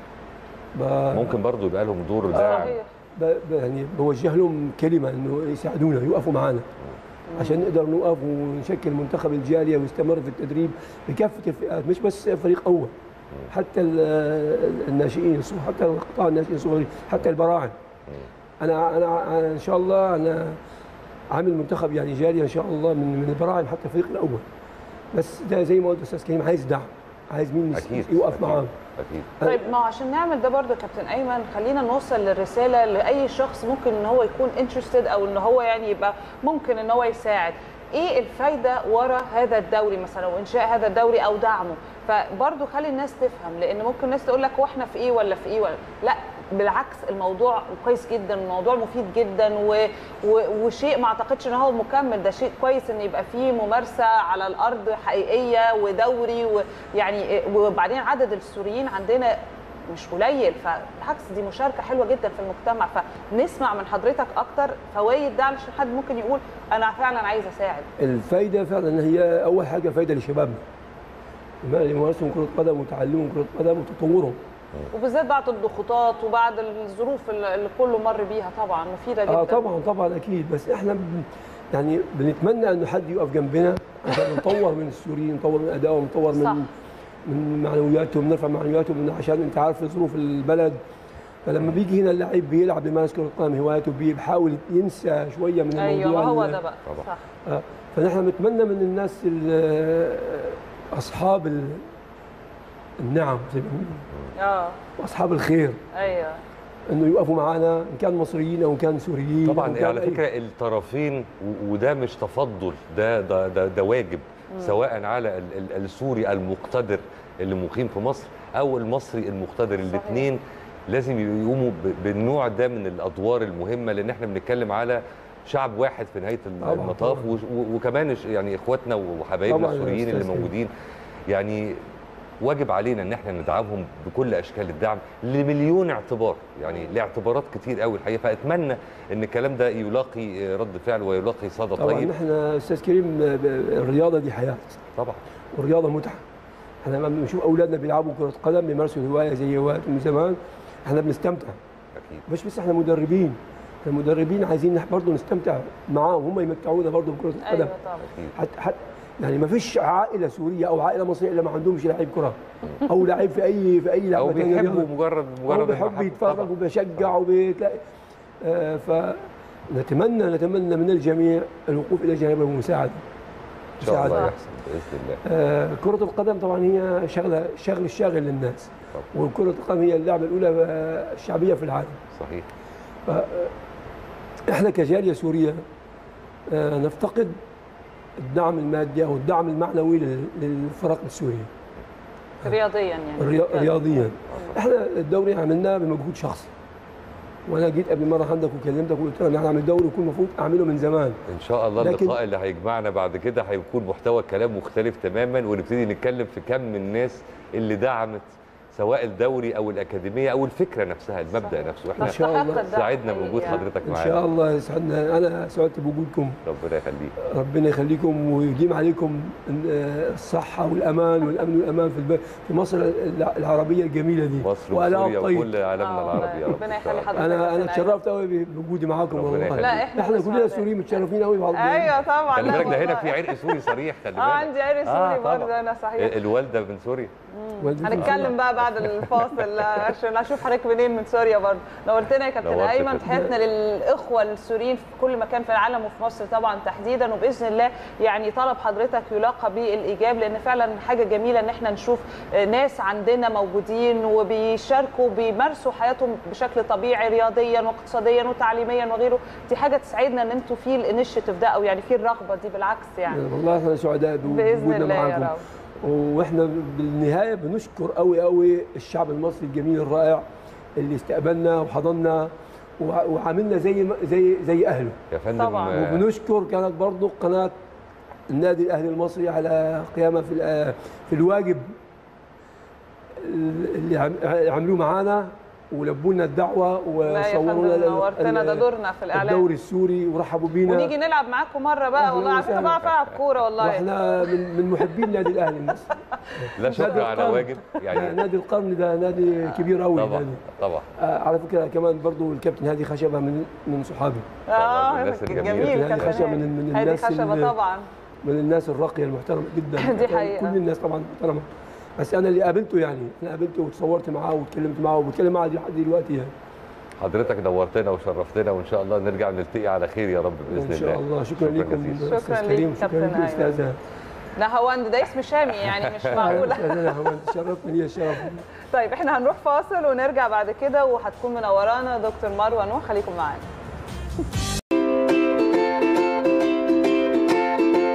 ب- ممكن برضه يبقى لهم دور داعم ب- ب- يعني بوجه لهم كلمه انه يساعدونا يوقفوا معانا عشان نقدر نوقف ونشكل منتخب الجاليه ويستمر في التدريب بكافه الفئات مش بس فريق اول حتى ال- ال- الناشئين الصغار، حتى القطاع الناشئين الصغيرين حتى البراعم انا انا أنا ان شاء الله انا عامل منتخب يعني جاليه ان شاء الله من من البراعم حتى الفريق الاول بس ده زي ما قلت استاذ كريم عايز دعم عايز مين يس- اكيد يوقف أكيد. معاهم اكيد طيب ما هو عشان نعمل ده برضه يا كابتن ايمن خلينا نوصل للرساله لاي شخص ممكن ان هو يكون انترستد او ان هو يعني يبقى ممكن ان هو يساعد ايه الفايده ورا هذا الدوري مثلا وانشاء هذا الدوري او دعمه فبرضه خلي الناس تفهم لان ممكن الناس تقول لك واحنا في ايه ولا في ايه ولا لا بالعكس الموضوع كويس جدا الموضوع مفيد جدا و... و... وشيء ما اعتقدش ان هو مكمل ده شيء كويس ان يبقى فيه ممارسه على الارض حقيقيه ودوري ويعني وبعدين عدد السوريين عندنا مش قليل فبالعكس دي مشاركه حلوه جدا في المجتمع فنسمع من حضرتك اكتر فوائد ده علشان حد ممكن يقول انا فعلا عايز اساعد الفايده فعلا هي اول حاجه فايده لشبابنا لممارسهم كره قدم وتعلمهم كره قدم وتطورهم وبالذات بعد الضغوطات وبعد الظروف اللي كله مر بيها طبعا مفيده جدا اه طبعا طبعا اكيد بس احنا ب- يعني بنتمنى انه حد يقف جنبنا عشان نطور من السوريين نطور من ادائهم نطور صح. من من معنوياتهم نرفع معنوياتهم من- عشان انت عارف ظروف البلد فلما بيجي هنا اللعيب بيلعب بيمارس كره القدم هوايته بيحاول ينسى شويه من ايوه الموضوع ما هو ال- ده بقى طبعا. صح آه، فنحن بنتمنى من الناس ال- اصحاب ال- النعم زي ما بيقولوا اه واصحاب الخير ايوه انه يوقفوا معنا ان كان مصريين او ان كان سوريين أو طبعا كان على أي- فكره الطرفين و- وده مش تفضل ده ده ده, ده واجب سواء على ال- ال- السوري المقتدر اللي مقيم في مصر او المصري المقتدر الاثنين لازم يقوموا ب- بالنوع ده من الادوار المهمه لان احنا بنتكلم على شعب واحد في نهايه طبعاً، المطاف طبعاً. و- و- وكمان ش- يعني اخواتنا وحبايبنا طبعاً يا السوريين اللي أستاذ موجودين يعني واجب علينا ان احنا ندعمهم بكل اشكال الدعم لمليون اعتبار يعني لاعتبارات كتير قوي الحقيقه فاتمنى ان الكلام ده يلاقي رد فعل ويلاقي صدى طبعا طيب احنا استاذ كريم ب- الرياضه دي حياه طبعا والرياضه متعه احنا لما بنشوف اولادنا بيلعبوا كره قدم بيمارسوا هوايه زي هوايات من زمان احنا بنستمتع اكيد مش بس احنا مدربين احنا المدربين عايزين برضه نستمتع معاهم هم يمتعونا برضه بكره القدم ايوه طبعا حتى حتى يعني ما فيش عائله سوريه او عائله مصريه الا ما عندهمش لعيب كره او لعيب في اي في اي لعبه او تانية بيحبوا رياضة. مجرد هو مجرد بيحب المحبة. يتفرج طبعاً. وبيشجع وبتلاقي آه فنتمنى نتمنى من الجميع الوقوف الى جانبه والمساعده ان شاء الله مساعدة. يحصل باذن الله آه كرة القدم طبعا هي شغلة شغل الشاغل للناس طبعاً. وكرة القدم هي اللعبة الأولى آه، الشعبية في العالم صحيح احنا كجالية سورية آه نفتقد الدعم المادي أو الدعم المعنوي لل- للفرق السورية رياضيا يعني الريا- رياضيا احنا الدوري عملناه بمجهود شخصي وانا جيت قبل مره عندك وكلمتك وقلت لك انا هعمل دوري وكون المفروض اعمله من زمان ان شاء الله لكن- اللقاء اللي هيجمعنا بعد كده هيكون محتوى الكلام مختلف تماما ونبتدي نتكلم في كم من الناس اللي دعمت سواء الدوري او الاكاديميه او الفكره نفسها المبدا نفسه إن شاء الله. تستحق الدعم سعدنا بوجود حقيقي. حضرتك ان معانا شاء الله يسعدنا انا سعدت بوجودكم ربنا يخليك ربنا يخليكم ويديم عليكم آه، الصحه والامان والامن والامان في الب... في مصر الع- العربيه الجميله دي مصر وآلاء وسوريا الطيب. وكل عالمنا آه، العربي يا رب ربنا إن شاء يخلي الله. حضرتك انا انا يا اتشرفت قوي بوجودي معاكم ربنا والله يخليك. لا، إحنا احنا اللي كلنا سعداء. سوريين متشرفين قوي بعض ايوه طبعا خلي لا بالك ده هنا والله. في عرق سوري صريح خلي بالك اه عندي عرق سوري طبعاً. برضه انا صحيح الوالده من سوريا هنتكلم بقى بعد الفاصل عشان اشوف حضرتك منين من سوريا برضه نورتنا يا كابتن نورت ايمن كابتن. تحياتنا للاخوه السوريين في كل مكان في العالم وفي مصر طبعا تحديدا وباذن الله يعني طلب حضرتك يلاقى بالايجاب لان فعلا حاجه جميله ان احنا نشوف ناس عندنا موجودين وبيشاركوا بيمارسوا حياتهم بشكل طبيعي رياضيا واقتصاديا وتعليميا وغيره دي حاجه تسعدنا ان انتوا في الانشيتيف ده او يعني في الرغبه دي بالعكس يعني والله احنا سعداء باذن بوجودنا الله يا معاكم رب واحنا بالنهايه بنشكر قوي قوي الشعب المصري الجميل الرائع اللي استقبلنا وحضننا وع- وعاملنا زي ما- زي زي اهله يا فندم طبعاً. آه، وبنشكر كانت برضو قناه النادي الاهلي المصري على قيامها في ال- في الواجب اللي عم- عملوه معانا ولبوا لنا الدعوه لا يا وصوروا فندم لنا نورتنا ده ال- دورنا في الاعلام الدوري السوري ورحبوا بينا ونيجي نلعب معاكم مره بقى أهلاً والله على فكره وسهلاً. بعرف العب كوره والله واحنا من من محبين نادي الاهلي المصري لا شكر نادي على القرن. واجب يعني نادي القرن ده نادي كبير قوي طبعا نادي. طبعا آه على فكره كمان برضو الكابتن هادي خشبه من من صحابي طبعاً، من اه الناس الجميلة. جميل هذه كابتن خشبة من- من هادي الناس خشبه اللي- طبعا من الناس الراقيه المحترمه جدا دي حقيقة. كل الناس طبعا محترمه بس انا اللي قابلته يعني انا قابلته وتصورت معاه واتكلمت معاه وبتكلم معاه لحد دلوقتي يعني حضرتك نورتنا وشرفتنا وان شاء الله نرجع نلتقي على خير يا رب باذن الله ان شاء الله شكرا لكم جزيلا. شكراً أستاذ ليك كريم كابتن شكرا لك أيمن. استاذه نهاوند ده اسم شامي يعني مش معقوله اهلا هو شرفتني لي الشرف طيب احنا هنروح فاصل ونرجع بعد كده وهتكون منورانا دكتور مروه نوح خليكم معانا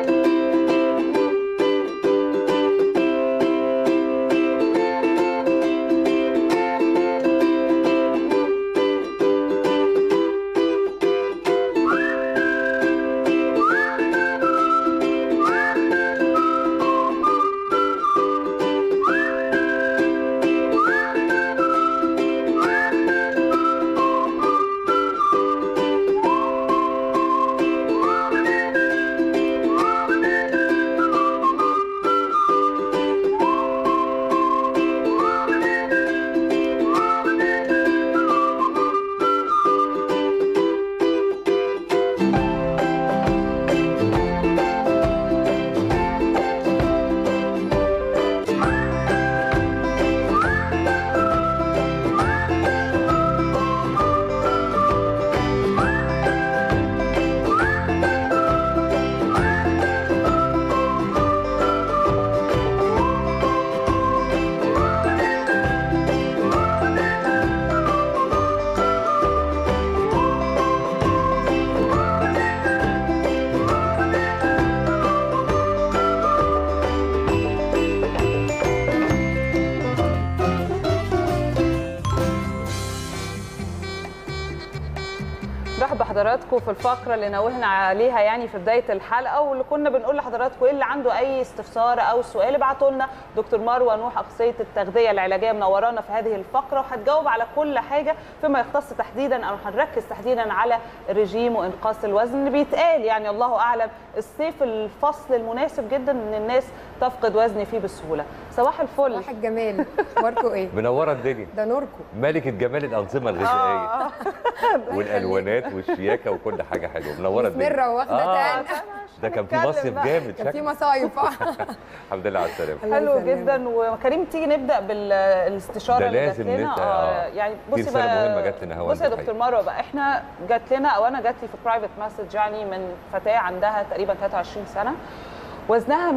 نرحب بحضراتكم في الفقره اللي نوهنا عليها يعني في بدايه الحلقه واللي كنا بنقول لحضراتكم ايه اللي عنده اي استفسار او سؤال ابعتوا لنا دكتور مروه نوح اخصائيه التغذيه العلاجيه منورانا في هذه الفقره وهتجاوب على كل حاجه فيما يختص تحديدا او هنركز تحديدا على الرجيم وانقاص الوزن اللي بيتقال يعني الله اعلم الصيف الفصل المناسب جدا ان الناس تفقد وزن فيه بسهوله صباح الفل صباح الجمال اخباركم ايه منوره الدنيا ده نوركم ملكه جمال الانظمه الغذائيه والالوانات والشياكه وكل حاجه حلوه منوره الدنيا مثمره واخده آه. تان ده كان في مصيف جامد كان في شكله. مصايف آه. الحمد لله على السلامه حلو جدا وكريم تيجي نبدا بالاستشاره ده اللي جات لازم لنا نبدأ، آه، آه. يعني دي بصي رسالة بقى مهمة جات لنا هوند بصي يا دكتور الحقيقة. مروه بقى احنا جات لنا او انا جات لي في برايفت مسج يعني من فتاه عندها تقريبا 23 سنه وزنها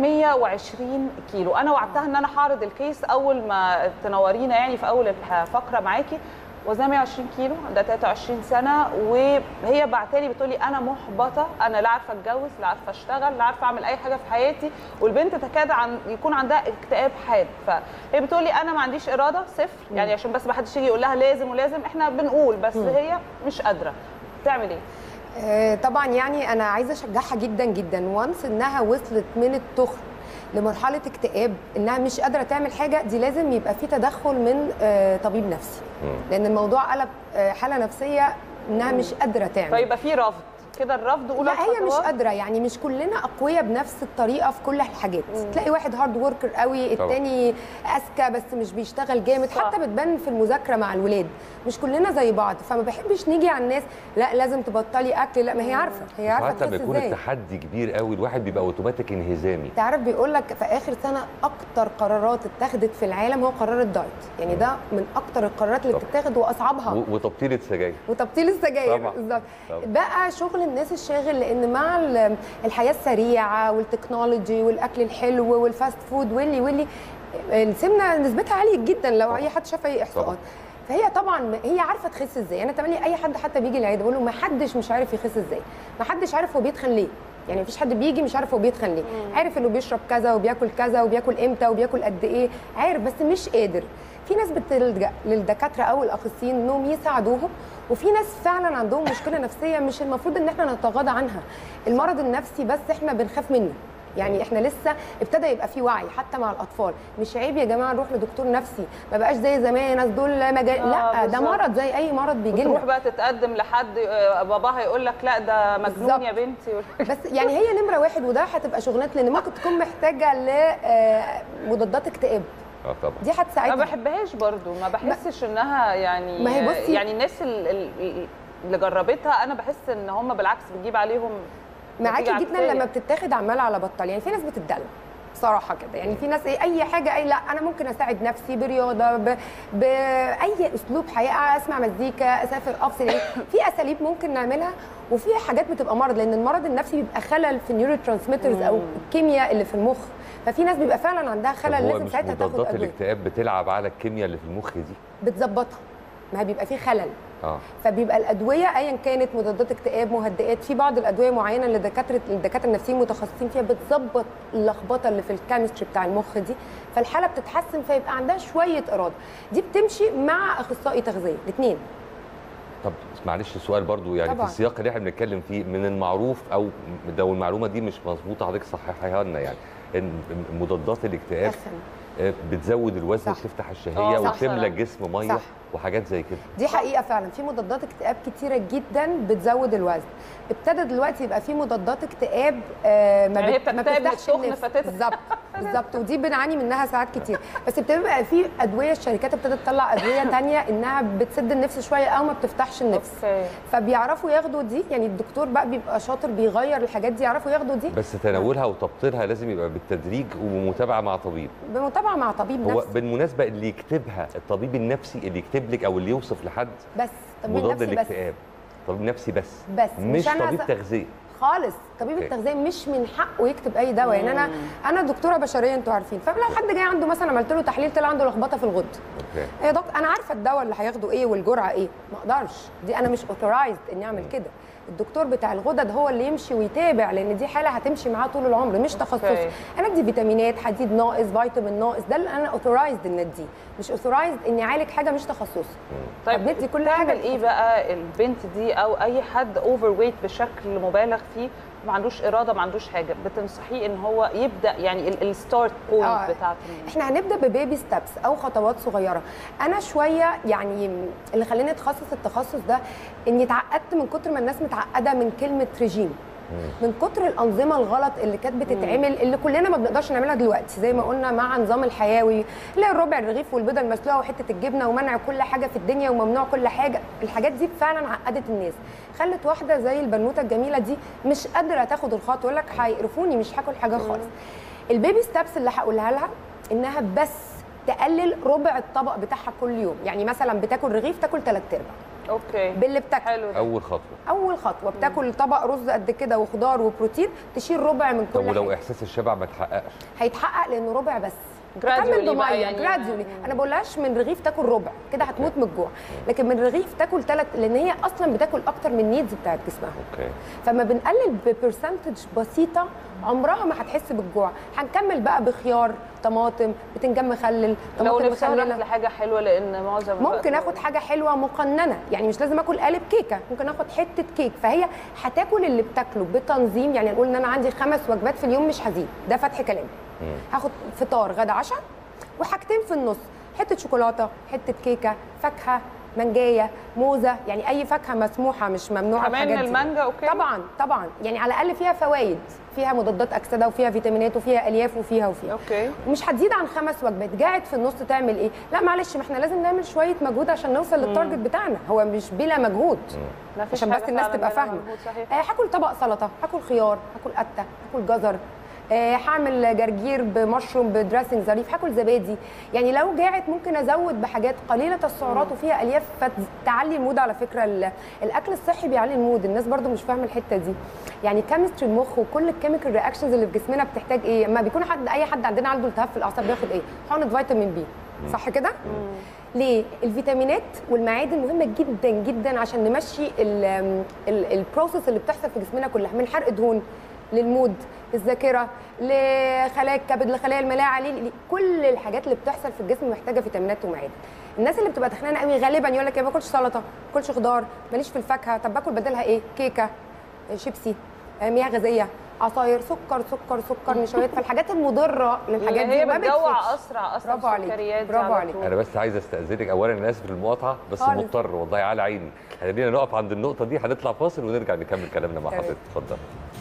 120 كيلو انا وعدتها ان انا هعرض الكيس اول ما تنورينا يعني في اول الفقره معاكي وزنها 120 كيلو عندها 23 سنه وهي بعتالي بتقولي انا محبطه انا لا عارفه اتجوز لا عارفه اشتغل لا عارفه اعمل اي حاجه في حياتي والبنت تكاد عن يكون عندها اكتئاب حاد فهي بتقولي انا ما عنديش اراده صفر يعني عشان بس ما حدش يجي يقول لها لازم ولازم احنا بنقول بس مم. هي مش قادره تعمل ايه آه، طبعا يعني انا عايزه اشجعها جدا جدا وانس انها وصلت من التخن لمرحله اكتئاب انها مش قادره تعمل حاجه دي لازم يبقى في تدخل من آه، طبيب نفسي لان الموضوع قلب آه، حاله نفسيه انها مش قادره تعمل فيبقى في رفض كده الرفض اولى لا هي مش الخطوات. قادره يعني مش كلنا اقوياء بنفس الطريقه في كل الحاجات مم. تلاقي واحد هارد وركر قوي طبعا. التاني اذكى بس مش بيشتغل جامد صح. حتى بتبان في المذاكره مع الولاد مش كلنا زي بعض فما بحبش نيجي على الناس لا لازم تبطلي اكل لا ما هي عارفه هي عارفه ساعات لما تخس يكون ازاي التحدي كبير قوي الواحد بيبقى اوتوماتيك انهزامي تعرف بيقول لك في اخر سنه اكتر قرارات اتخذت في العالم هو قرار الدايت يعني ده من اكتر القرارات اللي طب. بتتاخد واصعبها و- وتبطيل السجاير وتبطيل السجاير طبعاً. بالظبط طبعاً. بقى شغل الناس الشاغل لان مع ال- الحياه السريعه والتكنولوجي والاكل الحلو والفاست فود واللي واللي السمنه نسبتها عاليه جدا لو اي حد شاف اي احصاءات فهي طبعا م- هي عارفه تخس ازاي انا تملي اي حد حتى بيجي العياده بقول له ما حدش مش عارف يخس ازاي ما حدش عارف هو بيتخن ليه يعني مفيش حد بيجي مش عارف هو بيتخن ليه عارف انه بيشرب كذا وبياكل كذا وبياكل امتى وبياكل قد ايه عارف بس مش قادر في ناس بتلجا للدكاتره او الاخصائيين انهم يساعدوهم وفي ناس فعلا عندهم مشكله نفسيه مش المفروض ان احنا نتغاضى عنها المرض النفسي بس احنا بنخاف منه يعني احنا لسه ابتدى يبقى في وعي حتى مع الاطفال مش عيب يا جماعه نروح لدكتور نفسي ما بقاش زي زمان ناس دول مجال آه، لا ده بالظبط. مرض زي اي مرض بيجي وتروح لنا بقى تتقدم لحد آه، باباها يقول لك لا ده مجنون بالظبط. يا بنتي بس يعني هي نمره واحد وده هتبقى شغلانه لان ممكن تكون محتاجه لمضادات اكتئاب اه طبعا دي هتساعدها ما بحبهاش برضو ما بحسش انها يعني ما هي بصي- يعني الناس ال- ال- اللي جربتها انا بحس ان هم بالعكس بتجيب عليهم معاكي نتيجة جدا عكسية. لما بتتاخد عمال على بطال يعني في ناس بتتدلع بصراحه كده يعني في ناس ايه اي حاجه اي لا انا ممكن اساعد نفسي برياضه ب... باي اسلوب حياه اسمع مزيكا اسافر افصل يعني في اساليب ممكن نعملها وفي حاجات بتبقى مرض لان المرض النفسي بيبقى خلل في النيورو ترانسميترز او الكيمياء اللي في المخ ففي ناس بيبقى فعلا عندها طب خلل هو لازم مش ساعتها تاخد مضادات ادويه الاكتئاب بتلعب على الكيمياء اللي في المخ دي بتظبطها ما بيبقى في خلل اه فبيبقى الادويه ايا كانت مضادات اكتئاب مهدئات في بعض الادويه معينه اللي دكاتره الدكاتره النفسيين متخصصين فيها بتظبط اللخبطه اللي في الكيمستري بتاع المخ دي فالحاله بتتحسن فيبقى عندها شويه اراده دي بتمشي مع اخصائي تغذيه الاثنين طب معلش سؤال برضو يعني طبعاً. في السياق اللي احنا بنتكلم فيه من المعروف او لو المعلومه دي مش مظبوطه حضرتك صححيها لنا يعني ان مضادات الاكتئاب آه، بتزود الوزن وتفتح الشهيه آه، صح. وتملى الجسم ميه صح. وحاجات زي كده دي حقيقه فعلا في مضادات اكتئاب كتيره جدا بتزود الوزن ابتدى دلوقتي يبقى في مضادات اكتئاب آه، ما, يعني هي بت- ما بتكتئب من بتفتحش التخن النفس فتت- بالظبط بالظبط ودي بنعاني منها ساعات كتير بس بتبقى في ادويه الشركات ابتدت تطلع ادويه تانية انها بتسد النفس شويه او ما بتفتحش النفس أوكي. فبيعرفوا ياخدوا دي يعني الدكتور بقى بيبقى شاطر بيغير الحاجات دي يعرفوا ياخدوا دي بس تناولها وتبطيلها لازم يبقى بالتدريج ومتابعه مع طبيب بمتابعه مع طبيب هو نفسي بالمناسبه اللي يكتبها الطبيب النفسي اللي يكتب لك او اللي يوصف لحد بس طبيب مضاد نفسي بس الاكتئاب طبيب نفسي بس بس مش أنا طبيب س- تغذيه خالص طبيب أوكي. التغذيه مش من حقه يكتب اي دواء يعني انا انا دكتوره بشريه انتوا عارفين فلو حد جاي عنده مثلا عملت له تحليل طلع عنده لخبطه في الغد اوكي يا دكتور انا عارفه الدواء اللي هياخده ايه والجرعه ايه ما اقدرش دي انا مش اوثرايزد اني اعمل كده الدكتور بتاع الغدد هو اللي يمشي ويتابع لان دي حاله هتمشي معاه طول العمر مش تخصصي أوكي. انا ادي فيتامينات حديد ناقص فيتامين ناقص ده اللي انا اوثرايزد ان اديه مش اوثرايزد اني اعالج حاجه مش تخصصي طيب ندي كل حاجه تعمل ايه بقى البنت دي او اي حد اوفر ويت بشكل مبالغ فيه ما عندوش اراده ما عندوش حاجه بتنصحيه ان هو يبدا يعني الستارت بوينت آه. بتاعته احنا هنبدا ببيبي ستابس او خطوات صغيره انا شويه يعني اللي خلاني اتخصص التخصص ده اني اتعقدت من كتر ما الناس متعقده من كلمه ريجيم من كتر الانظمه الغلط اللي كانت بتتعمل اللي كلنا ما بنقدرش نعملها دلوقتي زي ما قلنا مع نظام الحيوي اللي هي الربع الرغيف والبيضه المسلوقه وحته الجبنه ومنع كل حاجه في الدنيا وممنوع كل حاجه الحاجات دي فعلا عقدت الناس خلت واحده زي البنوته الجميله دي مش قادره تاخد الخطوه يقول لك هيقرفوني مش هاكل حاجه خالص البيبي ستابس اللي هقولها لها انها بس تقلل ربع الطبق بتاعها كل يوم يعني مثلا بتاكل رغيف تاكل ثلاث ارباع اوكي باللي بتاكل حلو اول خطوه اول خطوه بتاكل طبق رز قد كده وخضار وبروتين تشيل ربع من طب كل ولو حاجه احساس الشبع ما اتحققش هيتحقق لانه ربع بس Gradually كمل بقى بميه يعني. جراديولي انا بقولهاش من رغيف تاكل ربع كده هتموت من الجوع لكن من رغيف تاكل ثلاث لان هي اصلا بتاكل اكتر من النيدز بتاعت جسمها اوكي فما بنقلل ببرسنتج بسيطه عمرها ما هتحس بالجوع هنكمل بقى بخيار طماطم بتنجان مخلل لو طماطم نفسها مخلله راحت لحاجه حلوه لان معظم الوقت ممكن اخد حاجه حلوه مقننه يعني مش لازم اكل قالب كيكه ممكن اخد حته كيك فهي هتاكل اللي بتاكله بتنظيم يعني نقول ان انا عندي خمس وجبات في اليوم مش هزيد ده فتح كلام هاخد فطار غدا عشاء وحاجتين في النص حته شوكولاته حته كيكه فاكهه منجايه موزه يعني اي فاكهه مسموحه مش ممنوعه كمان الحاجات دي. المانجا أوكي؟ طبعا طبعا يعني على الاقل فيها فوائد فيها مضادات اكسده وفيها فيتامينات وفيها الياف وفيها وفيها اوكي ومش هتزيد عن خمس وجبات قاعد في النص تعمل ايه لا معلش ما احنا لازم نعمل شويه مجهود عشان نوصل للتارجت بتاعنا هو مش بلا مجهود ما فيش عشان حاجة بس الناس فعلاً تبقى بلا فاهمه مجهود، صحيح. آه، هاكل طبق سلطه هاكل خيار هاكل قته هاكل جزر آه، هعمل جرجير بمشروم بدريسنج ظريف هاكل زبادي يعني لو جاعت ممكن ازود بحاجات قليله السعرات وفيها الياف فتعلي المود على فكره ال- الاكل الصحي بيعلي المود الناس برضو مش فاهمه الحته دي يعني كيمستري المخ وكل الكيميكال رياكشنز اللي في جسمنا بتحتاج ايه اما بيكون حد اي حد عندنا عنده التهاب في الاعصاب بياخد ايه حقنه فيتامين بي صح كده ليه الفيتامينات والمعادن مهمه جدا جدا عشان نمشي البروسيس اللي بتحصل في جسمنا كلها من حرق دهون للمود للذاكره لخلايا الكبد لخلايا الملاعه ليه- ليه- كل الحاجات اللي بتحصل في الجسم محتاجه فيتامينات ومعادن الناس اللي بتبقى تخنانه قوي غالبا يقول لك يا باكلش سلطه ما باكلش خضار ماليش في الفاكهه طب باكل بدلها ايه كيكه شيبسي آه، مياه غازيه عصاير سكر سكر سكر نشويات فالحاجات المضره للحاجات اللي هي دي ما بتجوع بتفيدش. اسرع اصلا برافو عليك السكريات دي برافو على عليك طول. انا بس عايز استاذنك اولا انا اسف للمقاطعه بس خالص. مضطر والله على عيني خلينا نقف عند النقطه دي هنطلع فاصل ونرجع نكمل كلامنا مع تمام. حضرتك اتفضل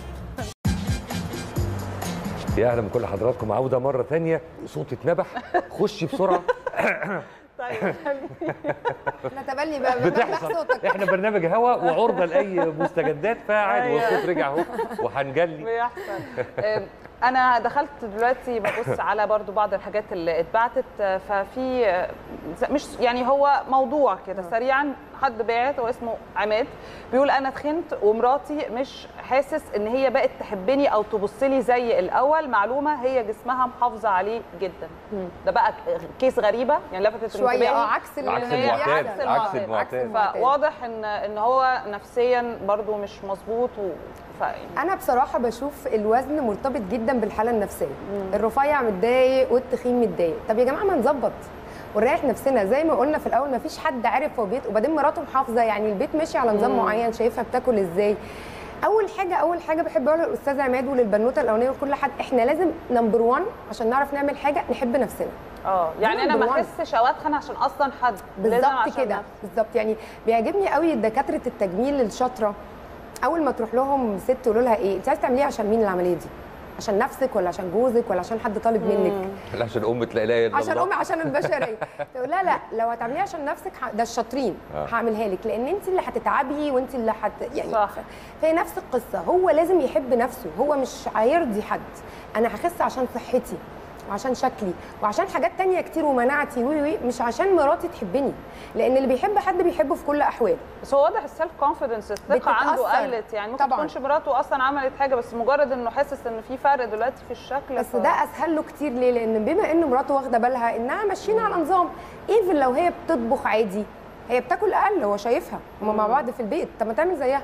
يا اهلا بكل حضراتكم عوده مره ثانيه صوت اتنبح خشي بسرعه طيب نتبني بقى بنبح بتحصل صوتك احنا برنامج هوا وعرضه لاي مستجدات فعادي أيوة. والصوت رجع اهو وهنجلي بيحصل آم، انا دخلت دلوقتي ببص على برضو بعض الحاجات اللي اتبعتت آه، ففي آه، ز- مش يعني هو موضوع كده سريعا حد باعت هو اسمه عماد بيقول انا تخنت ومراتي مش حاسس ان هي بقت تحبني او تبص لي زي الاول معلومه هي جسمها محافظه عليه جدا ده بقى كيس غريبه يعني لفتت شويه انتباهي اه عكس اللي عكس هي المعتاد، عكس عكس المعتاد. المعتاد. فواضح ان ان هو نفسيا برضو مش مظبوط و... ف... انا بصراحه بشوف الوزن مرتبط جدا بالحاله النفسيه الرفيع متضايق والتخين متضايق طب يا جماعه ما نظبط ونريح نفسنا زي ما قلنا في الاول ما فيش حد عارف هو بيت وبعدين مراته محافظه يعني البيت ماشي على نظام معين شايفها بتاكل ازاي اول حاجه اول حاجه بحب اقولها للاستاذ عماد وللبنوته الاولانيه ولكل حد احنا لازم نمبر 1 عشان نعرف نعمل حاجه نحب نفسنا اه يعني انا ما number one. احسش او اتخن عشان اصلا حد لازم بالظبط عشان كده نفسي. بالظبط يعني بيعجبني قوي دكاتره التجميل الشاطره اول ما تروح لهم ست يقولوا لها ايه انت عايزه تعمليه عشان مين العمليه دي عشان نفسك ولا عشان جوزك ولا عشان حد طالب منك لا عشان ام تلاقي لا اله عشان الا امي الله عشان البشريه تقول لا لا لو هتعمليها عشان نفسك ه- ده الشاطرين آه. هعملها لك لان انت اللي هتتعبي وانت اللي هت يعني صح. فهي نفس القصه هو لازم يحب نفسه هو مش هيرضي حد انا هخس عشان صحتي وعشان شكلي وعشان حاجات تانية كتير ومناعتي وي وي مش عشان مراتي تحبني لان اللي بيحب حد بيحبه في كل الاحوال بس هو واضح السيلف كونفيدنس الثقه عنده بتتأثر. قلت يعني ممكن طبعاً. تكونش مراته اصلا عملت حاجه بس مجرد انه حاسس ان في فرق دلوقتي في الشكل بس ده اسهل له كتير ليه لان بما ان مراته واخده بالها انها ماشيين على نظام ايفن لو هي بتطبخ عادي هي بتاكل اقل هو شايفها هما مع مم. بعض في البيت طب ما تعمل زيها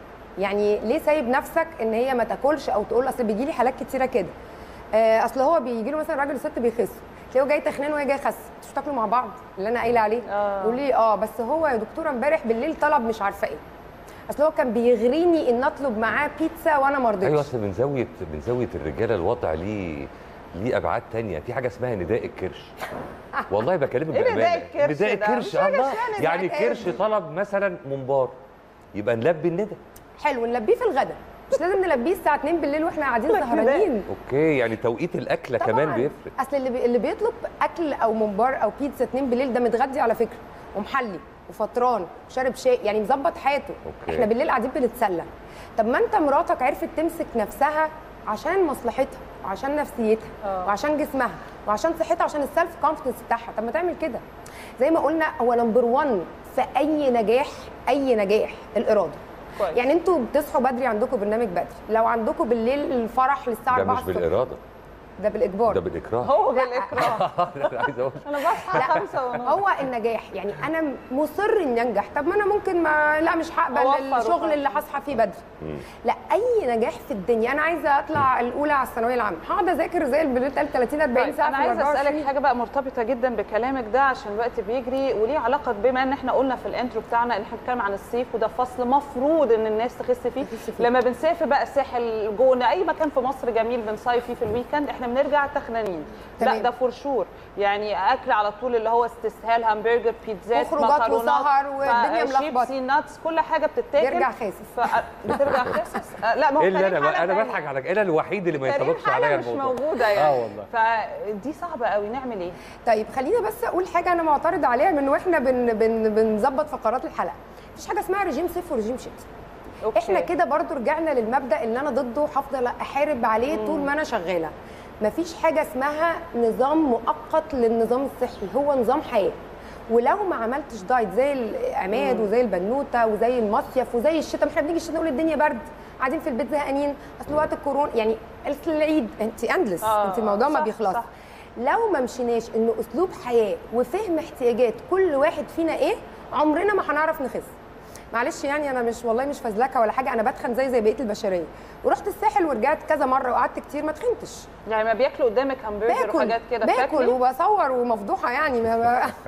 يعني ليه سايب نفسك ان هي ما تاكلش او تقول اصل بيجي لي حالات كتيره كده آه، اصل هو بيجي له مثلا راجل وست بيخس تلاقيه جاي تخنان وهي جايه خس مش تاكلوا مع بعض اللي انا قايله عليه آه. يقول لي اه بس هو يا دكتوره امبارح بالليل طلب مش عارفه ايه اصل هو كان بيغريني ان اطلب معاه بيتزا وانا ما رضيتش ايوه اصل من زاويه من زاويه الرجاله الوضع ليه ليه ابعاد تانية في حاجه اسمها نداء الكرش والله بكلمك إيه نداء بامانه الكرش نداء ده؟ الكرش مش حاجة الله اسمها نداء يعني الكرش. كرش طلب مثلا ممبار يبقى نلبي الندى حلو نلبيه في الغداء مش لازم نلبيه الساعه 2 بالليل واحنا قاعدين لك نداء. سهرانين اوكي يعني توقيت الاكله طبعاً. كمان بيفرق اصل اللي بي... اللي بيطلب اكل او ممبار او بيتزا 2 بالليل ده متغدي على فكره ومحلي وفطران وشارب شاي يعني مظبط حياته أوكي. احنا بالليل قاعدين بنتسلى طب ما انت مراتك عرفت تمسك نفسها عشان مصلحتها وعشان نفسيتها آه. وعشان جسمها وعشان صحتها وعشان السيلف كونفدنس بتاعها طب ما تعمل كده زي ما قلنا هو نمبر 1 في اي نجاح اي نجاح الاراده كويس. يعني انتوا بتصحوا بدري عندكم برنامج بدري لو عندكم بالليل الفرح للساعه ده 4 مش الصبح بالاراده ده بالاجبار ده بالاكراه هو بالاكراه انا عايز اقول انا بصحى لا خمسة ونص هو النجاح يعني انا مصر اني انجح طب ما انا ممكن ما لا مش أوفر هقبل الشغل وخلاص. اللي هصحى فيه بدري لا اي نجاح في الدنيا انا عايزه اطلع الاولى على الثانويه العامه هقعد اذاكر زي البنات 30 40 طيب ساعه انا في عايزه 24. اسالك حاجه بقى مرتبطه جدا بكلامك ده عشان الوقت بيجري وليه علاقه بما ان احنا قلنا في الانترو بتاعنا ان احنا بنتكلم عن الصيف وده فصل مفروض ان الناس تخس فيه تخس فيه. لما بنسافر بقى الساحل جونه اي مكان في مصر جميل بنصيف فيه في الويكند احنا بنرجع تخنانين لا تمام. ده فور شور يعني اكل على طول اللي هو استسهال همبرجر بيتزات وخروجات مكرونات وسهر والدنيا ف- ملخبطة. شيبسي ناتس كل حاجه بتتاكل يرجع خاسس. ف... بترجع خاسس آه، لا ما هو الا كريم انا حالة انا تانية. بضحك على انا الوحيد اللي ما كريم ينطبقش حالة عليا مش الموضوع موجوده يعني اه والله فدي صعبه قوي نعمل ايه طيب خلينا بس اقول حاجه انا معترض عليها من واحنا بن بن بنظبط فقرات الحلقه مفيش حاجه اسمها رجيم صيف ورجيم شتاء أوكي. احنا كده برضو رجعنا للمبدا اللي انا ضده هفضل احارب عليه طول ما انا شغاله مفيش حاجه اسمها نظام مؤقت للنظام الصحي هو نظام حياه ولو ما عملتش دايت زي العماد وزي البنوته وزي المصيف وزي الشتاء ما احنا بنيجي الشتاء نقول الدنيا برد قاعدين في البيت زهقانين اصل وقت الكورونا يعني أصل العيد انت اندلس آه، انت الموضوع ما صح، بيخلصش صح. لو ما مشيناش انه اسلوب حياه وفهم احتياجات كل واحد فينا ايه عمرنا ما هنعرف نخس معلش يعني انا مش والله مش فزلكه ولا حاجه انا بتخن زي زي بقيه البشريه ورحت الساحل ورجعت كذا مره وقعدت كتير ما تخنتش يعني ما بياكلوا قدامك همبرجر باكل وحاجات كده باكل بتاكلي؟ وبصور ومفضوحه يعني ما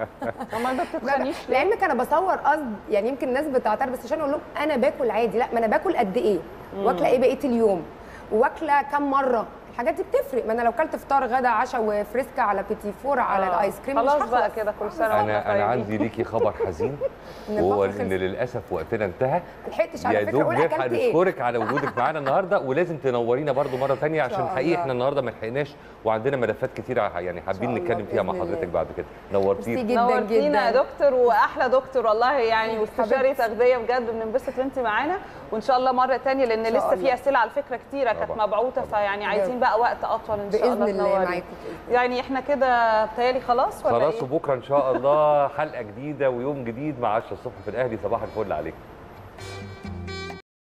امال ما بتتخنيش ليه؟ لعلمك انا بصور قصد يعني يمكن الناس بتعترض بس عشان اقول لهم انا باكل عادي لا ما انا باكل قد ايه واكله ايه بقيه اليوم واكله كم مره الحاجات دي بتفرق ما انا لو كلت فطار غدا عشاء وفريسكا على بيتي فور على آه. الايس كريم مش خلاص بقى هخلص. كده كل سنه وانتم انا انا طيبين. عندي ليكي خبر حزين إن وهو الفقر ان خلص. للاسف وقتنا انتهى لحقتش على يا فكره دوب اقول نلحق اكلت ايه نشكرك على وجودك معانا النهارده ولازم تنورينا برضو مره ثانيه عشان شاء حقيقي الله. احنا النهارده ما لحقناش وعندنا ملفات كتيره يعني حابين الله نتكلم فيها مع بإذن حضرتك الله. بعد كده ميرسي نورتينا جدا نورتينا يا جدا دكتور واحلى دكتور والله يعني واستشاري حبيبتي. تغذيه بجد بننبسط وانت معانا وان شاء الله مره تانية لان شاء لسه في الله. اسئله على فكره كتيره كانت طبعا. مبعوثه فيعني عايزين بقى وقت اطول ان شاء باذن الله الله تنورينا. معاكم يعني احنا كده بتهيألي خلاص ولا خلاص إيه؟ وبكره ان شاء الله حلقه جديده ويوم جديد مع 10 الصبح في الاهلي صباح الفل عليكم